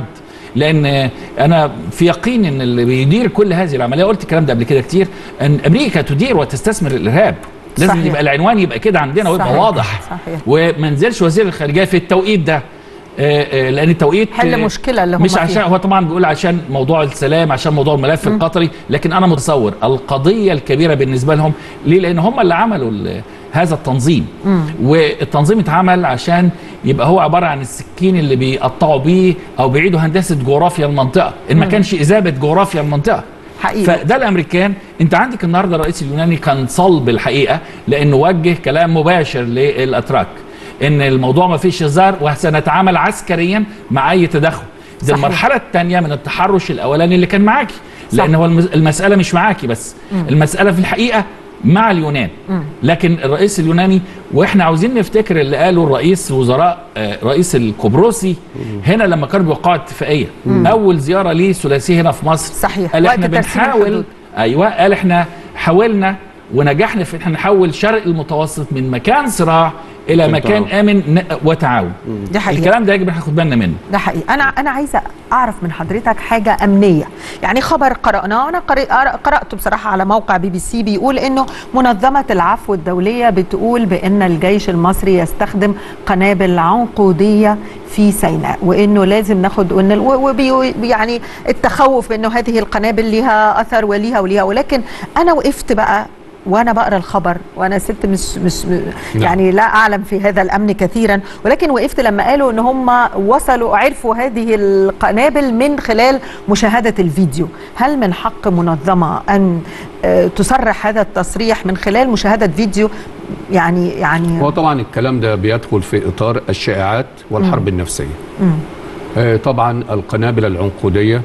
لان انا في يقين ان اللي بيدير كل هذه العمليه قلت الكلام ده قبل كده كتير ان امريكا تدير وتستثمر الارهاب لازم صحيح. يبقى العنوان يبقى كده عندنا ويبقى صحيح. واضح صحيح. وما نزلش وزير الخارجيه في التوقيت ده آه، آه، لان التوقيت حل آه، مشكلة اللي هم مش عشان فيها. هو طبعا بيقول عشان موضوع السلام عشان موضوع الملف مم. القطري لكن انا متصور القضيه الكبيره بالنسبه لهم ليه لان هم اللي عملوا ال- هذا التنظيم والتنظيم اتعمل عشان يبقى هو عباره عن السكين اللي بيقطعوا بيه او بيعيدوا هندسه جغرافيا المنطقه ان ما مم. كانش اذابه جغرافيا المنطقه حقيقي. فده الامريكان انت عندك النهارده الرئيس اليوناني كان صلب الحقيقه لانه وجه كلام مباشر للاتراك ان الموضوع ما فيش هزار وسنتعامل عسكريا مع اي تدخل دي صحيح. المرحله الثانيه من التحرش الاولاني اللي كان معاكي صح. لان هو المس- المساله مش معاكي بس مم. المساله في الحقيقه مع اليونان مم. لكن الرئيس اليوناني واحنا عاوزين نفتكر اللي قاله الرئيس وزراء آه، رئيس القبرصي هنا لما كانوا بيوقعوا اتفاقيه مم. اول زياره ليه ثلاثيه هنا في مصر صحيح قال وقت احنا ترسيم بنحاول الحدود. ايوه قال احنا حاولنا ونجحنا في ان احنا نحول شرق المتوسط من مكان صراع الى مكان مكان امن ن- وتعاون دي حقيقة. الكلام ده يجب ناخد بالنا منه ده حقيقي انا انا عايزه اعرف من حضرتك حاجه امنيه يعني خبر قراناه انا قرأ- قرأ- قراته بصراحه على موقع بي بي سي بيقول انه منظمه العفو الدوليه بتقول بان الجيش المصري يستخدم قنابل عنقوديه في سيناء وانه لازم ناخد وان ال- و- وبي يعني التخوف بانه هذه القنابل ليها اثر وليها وليها ولكن انا وقفت بقى وانا بقرا الخبر وانا ست مش مش م- يعني لا اعلم في هذا الامن كثيرا ولكن وقفت لما قالوا ان هم وصلوا عرفوا هذه القنابل من خلال مشاهده الفيديو هل من حق منظمه ان آه، تصرح هذا التصريح من خلال مشاهده فيديو يعني يعني هو طبعا الكلام ده بيدخل في اطار الشائعات والحرب مم. النفسيه مم. آه، طبعا القنابل العنقوديه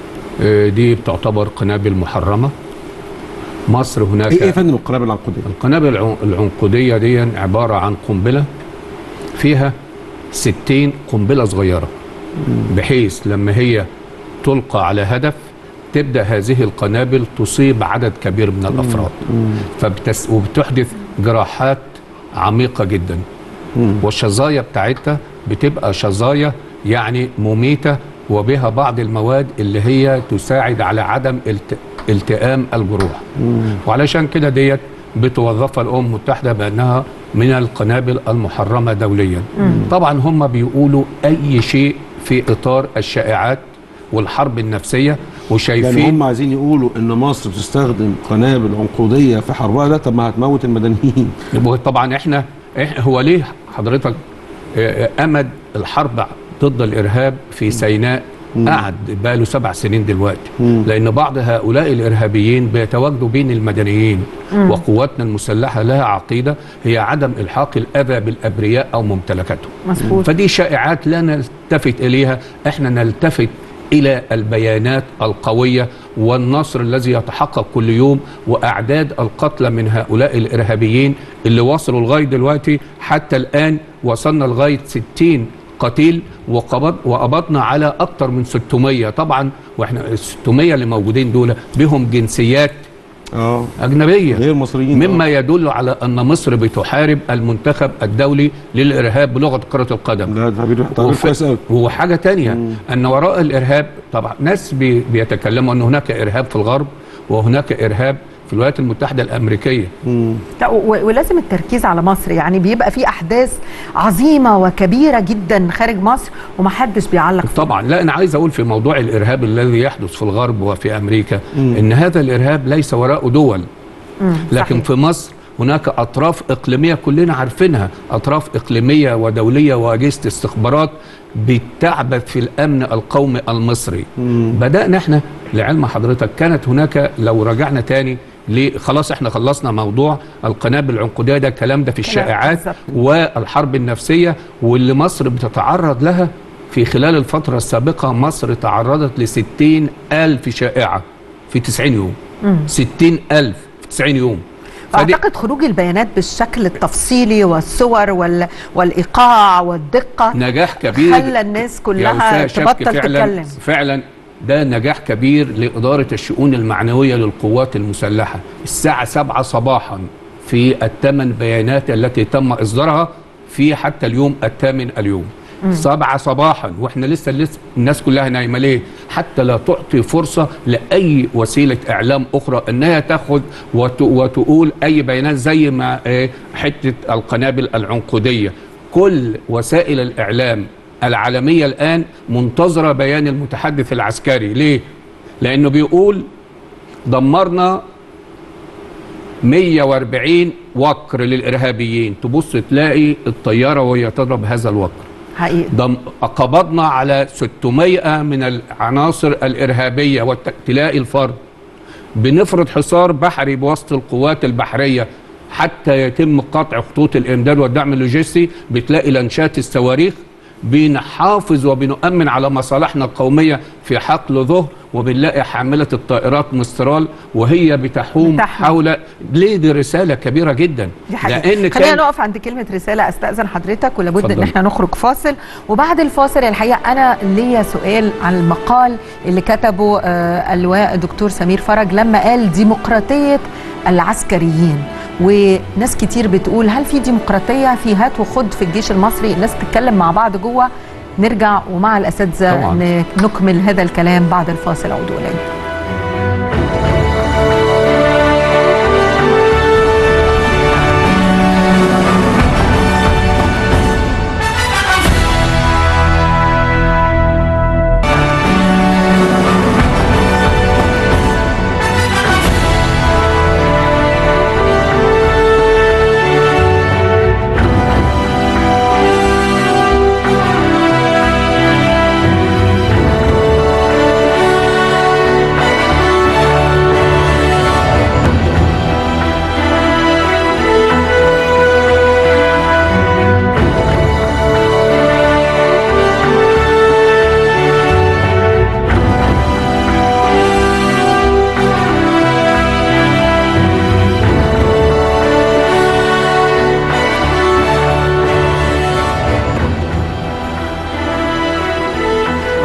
آه، دي بتعتبر قنابل محرمه مصر هناك ايه ايه يا فندم القنابل العنقوديه؟ القنابل العن- العنقوديه دي عباره عن قنبله فيها 60 قنبله صغيره بحيث لما هي تلقى على هدف تبدا هذه القنابل تصيب عدد كبير من الافراد فبتس وبتحدث جراحات عميقه جدا والشظايا بتاعتها بتبقى شظايا يعني مميته وبها بعض المواد اللي هي تساعد على عدم الت... التئام الجروح وعلشان كده ديت بتوظفها الامم المتحده بانها من القنابل المحرمه دوليا طبعا هم بيقولوا اي شيء في اطار الشائعات والحرب النفسيه وشايفين يعني هم عايزين يقولوا ان مصر بتستخدم قنابل عنقوديه في حربها ده طب ما هتموت المدنيين طبعا احنا إح- هو ليه حضرتك آه، آه، امد الحرب ضد الارهاب في سيناء قعد بقى له سبع سنين دلوقتي لان بعض هؤلاء الارهابيين بيتواجدوا بين المدنيين مم. وقواتنا المسلحه لها عقيده هي عدم الحاق الاذى بالابرياء او ممتلكاتهم مظبوط. فدي شائعات لا نلتفت اليها احنا نلتفت الى البيانات القويه والنصر الذي يتحقق كل يوم واعداد القتلى من هؤلاء الارهابيين اللي وصلوا لغايه دلوقتي حتى الان وصلنا لغايه 60 قتيل وقبض وقبضنا على اكثر من 600 طبعا واحنا ال 600 اللي موجودين دول بهم جنسيات اه اجنبيه غير مصريين مما يدل على ان مصر بتحارب المنتخب الدولي للارهاب بلغه كره القدم لا ده تعبير تعبير وف- كويس قوي وحاجه تانية ان وراء الارهاب طبعا ناس بي بيتكلموا ان هناك ارهاب في الغرب وهناك ارهاب في الولايات المتحده الامريكيه لا و- ولازم التركيز على مصر يعني بيبقى في احداث عظيمه وكبيره جدا خارج مصر ومحدش بيعلق فيها. طبعا لا انا عايز اقول في موضوع الارهاب الذي يحدث في الغرب وفي امريكا ان هذا الارهاب ليس وراءه دول مم، لكن صحيح. في مصر هناك اطراف اقليميه كلنا عارفينها اطراف اقليميه ودوليه واجهزه استخبارات بتعبث في الامن القومي المصري بدانا احنا لعلم حضرتك كانت هناك لو رجعنا تاني ليه خلاص احنا خلصنا موضوع القنابل العنقوديه ده الكلام ده في الشائعات بالظبط. والحرب النفسيه واللي مصر بتتعرض لها في خلال الفترة السابقة مصر تعرضت لستين ألف شائعة في 90 يوم مم. ستين ألف في 90 يوم فدي اعتقد خروج البيانات بالشكل التفصيلي والصور وال... والايقاع والدقه نجاح كبير خلى الناس يا كلها أستاذ شبكي تبطل فعلا تتكلم فعلا ده نجاح كبير لإدارة الشؤون المعنوية للقوات المسلحة الساعة سبعة صباحا في الثمان بيانات التي تم إصدارها في حتى اليوم الثامن اليوم مم. سبعة صباحا واحنا لسه لسه الناس كلها نايمه ليه؟ حتى لا تعطي فرصه لاي وسيله اعلام اخرى انها تاخذ وت- وتقول اي بيانات زي ما آه، حته القنابل العنقوديه. كل وسائل الاعلام العالميه الان منتظره بيان المتحدث العسكري، ليه؟ لانه بيقول دمرنا 140 وكر للارهابيين، تبص تلاقي الطياره وهي تضرب هذا الوكر. حقيقي ضم قبضنا على 600 من العناصر الإرهابية والتلاقي الفرد بنفرض حصار بحري بوسط القوات البحرية حتى يتم قطع خطوط الإمداد والدعم اللوجستي بتلاقي لانشات الصواريخ بنحافظ وبنؤمن على مصالحنا القومية في حقل ظهر وبنلاقي حاملة الطائرات مسترال وهي بتحوم بتحمل. حول ليه دي رسالة كبيرة جدا دي حاجة لأن خلينا كان نقف عند كلمة رسالة استأذن حضرتك ولابد ان اتفضل. احنا نخرج فاصل وبعد الفاصل الحقيقة انا ليا سؤال عن المقال اللي كتبه آه، اللواء الدكتور سمير فرج لما قال ديمقراطية العسكريين وناس كتير بتقول هل في ديمقراطية في هات وخد في الجيش المصري الناس تتكلم مع بعض جوه نرجع ومع الأساتذة طبعاً. ن- نكمل هذا الكلام بعد الفاصل عودوا إليه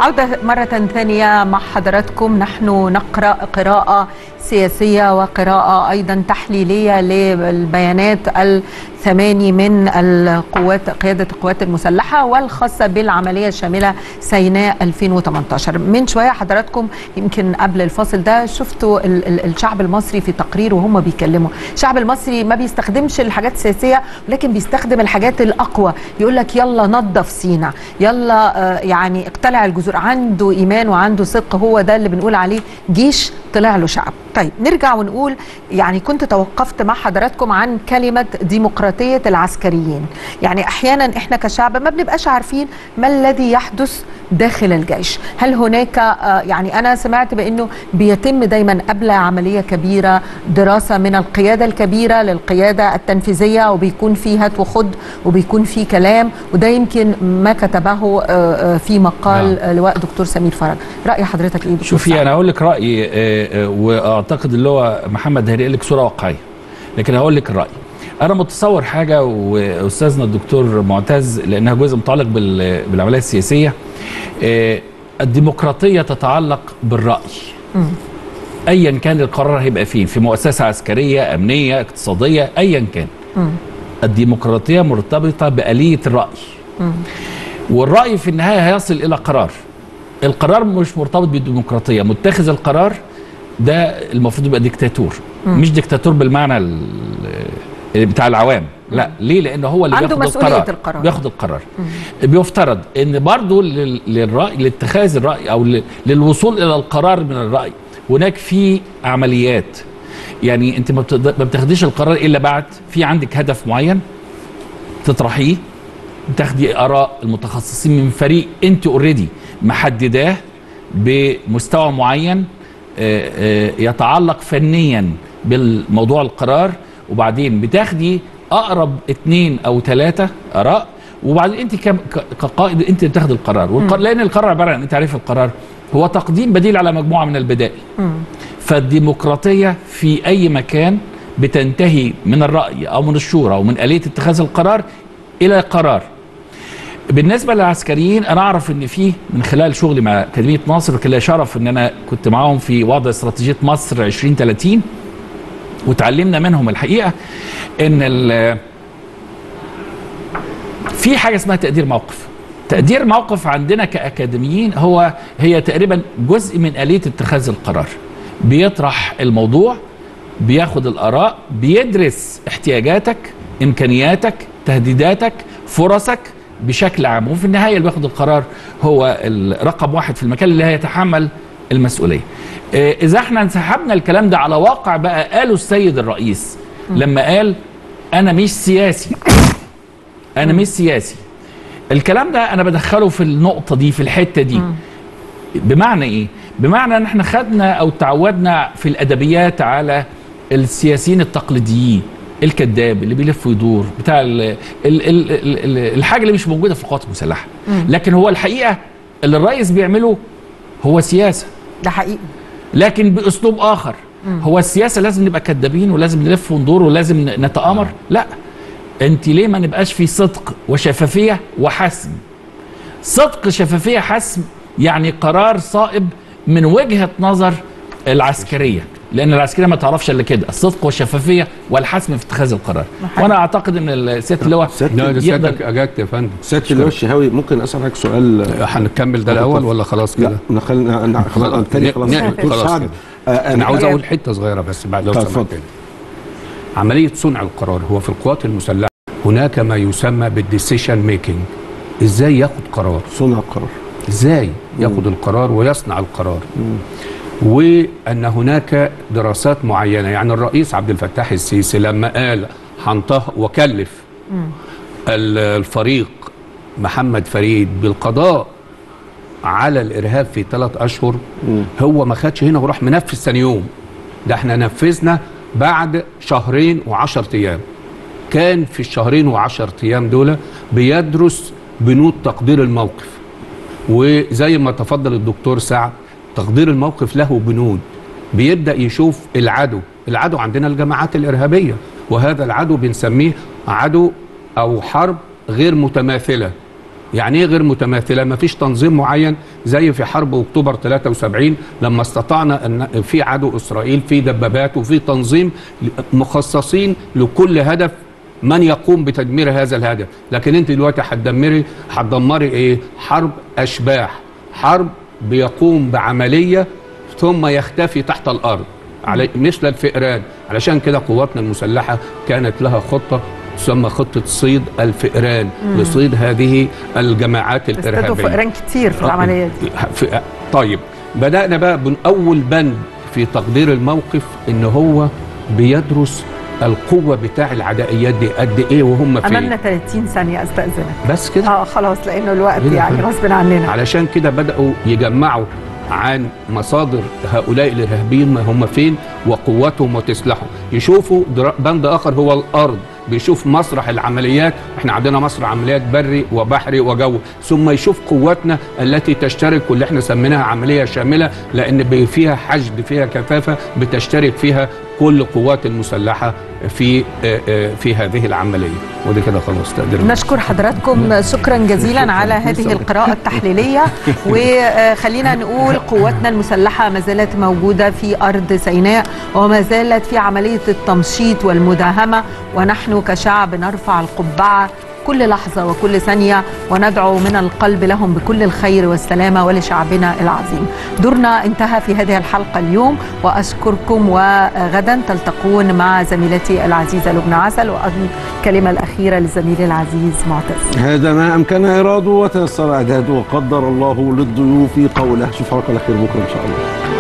العودة مرة ثانية مع حضراتكم نحن نقرأ قراءة سياسية وقراءة أيضا تحليلية للبيانات الثماني من القوات قيادة القوات المسلحة والخاصة بالعملية الشاملة سيناء 2018 من شوية حضراتكم يمكن قبل الفاصل ده شفتوا ال- ال- الشعب المصري في تقرير وهم بيتكلموا الشعب المصري ما بيستخدمش الحاجات السياسية ولكن بيستخدم الحاجات الأقوى يقول لك يلا نظف سينا يلا آه، يعني اقتلع الجذور عنده إيمان وعنده صدق هو ده اللي بنقول عليه جيش طلع له شعب طيب نرجع ونقول يعني كنت توقفت مع حضراتكم عن كلمة ديمقراطية العسكريين يعني أحيانا إحنا كشعب ما بنبقاش عارفين ما الذي يحدث داخل الجيش هل هناك آه، يعني أنا سمعت بأنه بيتم دايما قبل عملية كبيرة دراسة من القيادة الكبيرة للقيادة التنفيذية وبيكون في هات وخد وبيكون في كلام وده يمكن ما كتبه آه، آه، في مقال آه، لواء دكتور سمير فرج رأي حضرتك إيه دكتور شوفي انا اقول لك رايي آه، آه، واعتقد اللي هو محمد هيرق لك صوره واقعيه لكن هقول لك الراي انا متصور حاجه واستاذنا الدكتور معتز لانها جزء متعلق بال- بالعمليه السياسيه آه، الديمقراطيه تتعلق بالراي ايا كان القرار هيبقى فين في مؤسسه عسكريه امنيه اقتصاديه ايا كان الديمقراطيه مرتبطه باليه الراي والراي في النهايه هيصل الى قرار القرار مش مرتبط بالديمقراطيه متخذ القرار ده المفروض يبقى ديكتاتور مم. مش ديكتاتور بالمعنى ال- بتاع العوام لا ليه لان هو اللي عنده بياخد مسؤولية القرار القرار. بياخد القرار بيفترض ان برضو لل- للراي لاتخاذ الراي او ل- للوصول الى القرار من الراي هناك في عمليات يعني انت ما بتقد- ما بتاخديش القرار الا بعد في عندك هدف معين تطرحيه تاخدي اراء المتخصصين من فريق انت اوريدي محدداه بمستوى معين آه، آه، يتعلق فنيا بالموضوع القرار وبعدين بتاخدي اقرب اثنين او ثلاثه اراء وبعدين انت كم- ك- كقائد انت اللي بتاخدي القرار والقرار لان القرار عباره عن انت عارف القرار هو تقديم بديل على مجموعه من البدائل فالديمقراطية في أي مكان بتنتهي من الرأي أو من الشورى أو من آلية اتخاذ القرار إلى قرار بالنسبة للعسكريين أنا أعرف إن فيه من خلال شغلي مع أكاديمية ناصر وكان لي شرف إن أنا كنت معاهم في وضع استراتيجية مصر 2030 وتعلمنا منهم الحقيقة إن ال- في حاجة اسمها تقدير موقف تقدير موقف عندنا كأكاديميين هو هي تقريبا جزء من آلية اتخاذ القرار بيطرح الموضوع بياخد الآراء بيدرس احتياجاتك إمكانياتك تهديداتك فرصك بشكل عام وفي النهاية اللي بياخد القرار هو الرقم واحد في المكان اللي هيتحمل المسؤولية آه، إذا احنا انسحبنا الكلام ده على واقع بقى قاله السيد الرئيس لما قال أنا مش سياسي أنا مش سياسي الكلام ده انا بدخله في النقطه دي في الحته دي بمعنى ايه بمعنى ان احنا خدنا او تعودنا في الادبيات على السياسيين التقليديين الكذاب اللي بيلف ويدور بتاع ال ال ال ال ال الحاجه اللي مش موجوده في القوات المسلحه مم. لكن هو الحقيقه اللي الرئيس بيعمله هو سياسه ده حقيقي لكن باسلوب اخر مم. هو السياسه لازم نبقى كدابين ولازم نلف وندور ولازم ن- نتآمر لا انت ليه ما نبقاش في صدق وشفافيه وحسم صدق شفافيه حسم يعني قرار صائب من وجهه نظر العسكريه لان العسكريه ما تعرفش الا كده الصدق والشفافيه والحسم في اتخاذ القرار وانا اعتقد ان الست اللواء لا ده يقدر- سيادتك اجدت يا فندم سياده اللواء الشهاوي ممكن اسالك سؤال هنكمل ده الاول ولا خلاص كده؟ لا خلينا خلاص التاني خلاص نعم، دكتور خلاص سعد كده. آه، انا عاوز أنا- اقول حته صغيره بس بعد لو طب سمحت اتفضل. لي. عمليه صنع القرار هو في القوات المسلحه هناك ما يسمى بالديسيشن ميكنج ازاي ياخد قرار صنع القرار ازاي ياخد القرار ويصنع القرار وان هناك دراسات معينه يعني الرئيس عبد الفتاح السيسي لما قال هنطه وكلف ال- الفريق محمد فريد بالقضاء على الارهاب في ثلاث اشهر هو ما خدش هنا وراح منفذ ثاني يوم ده احنا نفذنا بعد شهرين وعشرة ايام كان في الشهرين وعشرة ايام دول بيدرس بنود تقدير الموقف وزي ما تفضل الدكتور سعد تقدير الموقف له بنود بيبدا يشوف العدو العدو عندنا الجماعات الارهابيه وهذا العدو بنسميه عدو او حرب غير متماثله يعني ايه غير متماثله ما فيش تنظيم معين زي في حرب اكتوبر 73 لما استطعنا ان في عدو اسرائيل في دبابات وفي تنظيم مخصصين لكل هدف من يقوم بتدمير هذا الهدف لكن انت دلوقتي هتدمري هتدمري ايه حرب اشباح حرب بيقوم بعمليه ثم يختفي تحت الارض على مثل الفئران علشان كده قواتنا المسلحه كانت لها خطه تسمى خطه صيد الفئران مم. لصيد هذه الجماعات استهدفوا الارهابيه فئران كتير في العمليه دي في طيب بدأنا بقى من أول بند في تقدير الموقف إن هو بيدرس القوة بتاع العدائيات دي قد إيه وهم فين امامنا 30 ثانيه استاذنك بس كده اه خلاص لانه الوقت إيه ده؟ يعني غصب عننا علشان كده بدأوا يجمعوا عن مصادر هؤلاء الإرهابيين ما هم فين وقوتهم وتسلحهم يشوفوا در- بند آخر هو الأرض بيشوف مسرح العمليات احنا عندنا مسرح عمليات بري وبحري وجوي ثم يشوف قواتنا التي تشترك واللي احنا سميناها عملية شاملة لأن بي- فيها حشد فيها كثافة بتشترك فيها كل القوات المسلحة في آه، آه، في هذه العملية ودي كده خلاص تقدر نشكر حضراتكم شكرا جزيلا على هذه القراءة التحليلية وخلينا نقول قواتنا المسلحة ما زالت موجودة في أرض سيناء وما زالت في عملية التمشيط والمداهمة ونحن كشعب نرفع القبعة كل لحظة وكل ثانية وندعو من القلب لهم بكل الخير والسلامة ولشعبنا العظيم دورنا انتهى في هذه الحلقة اليوم وأشكركم وغدا تلتقون مع زميلتي العزيزة لبنى عسل والكلمة الأخيرة لزميلي العزيز معتز هذا ما امكن اراده وتيسر اعداده وقدر الله للضيوف قوله اشوفك على خير بكره ان شاء الله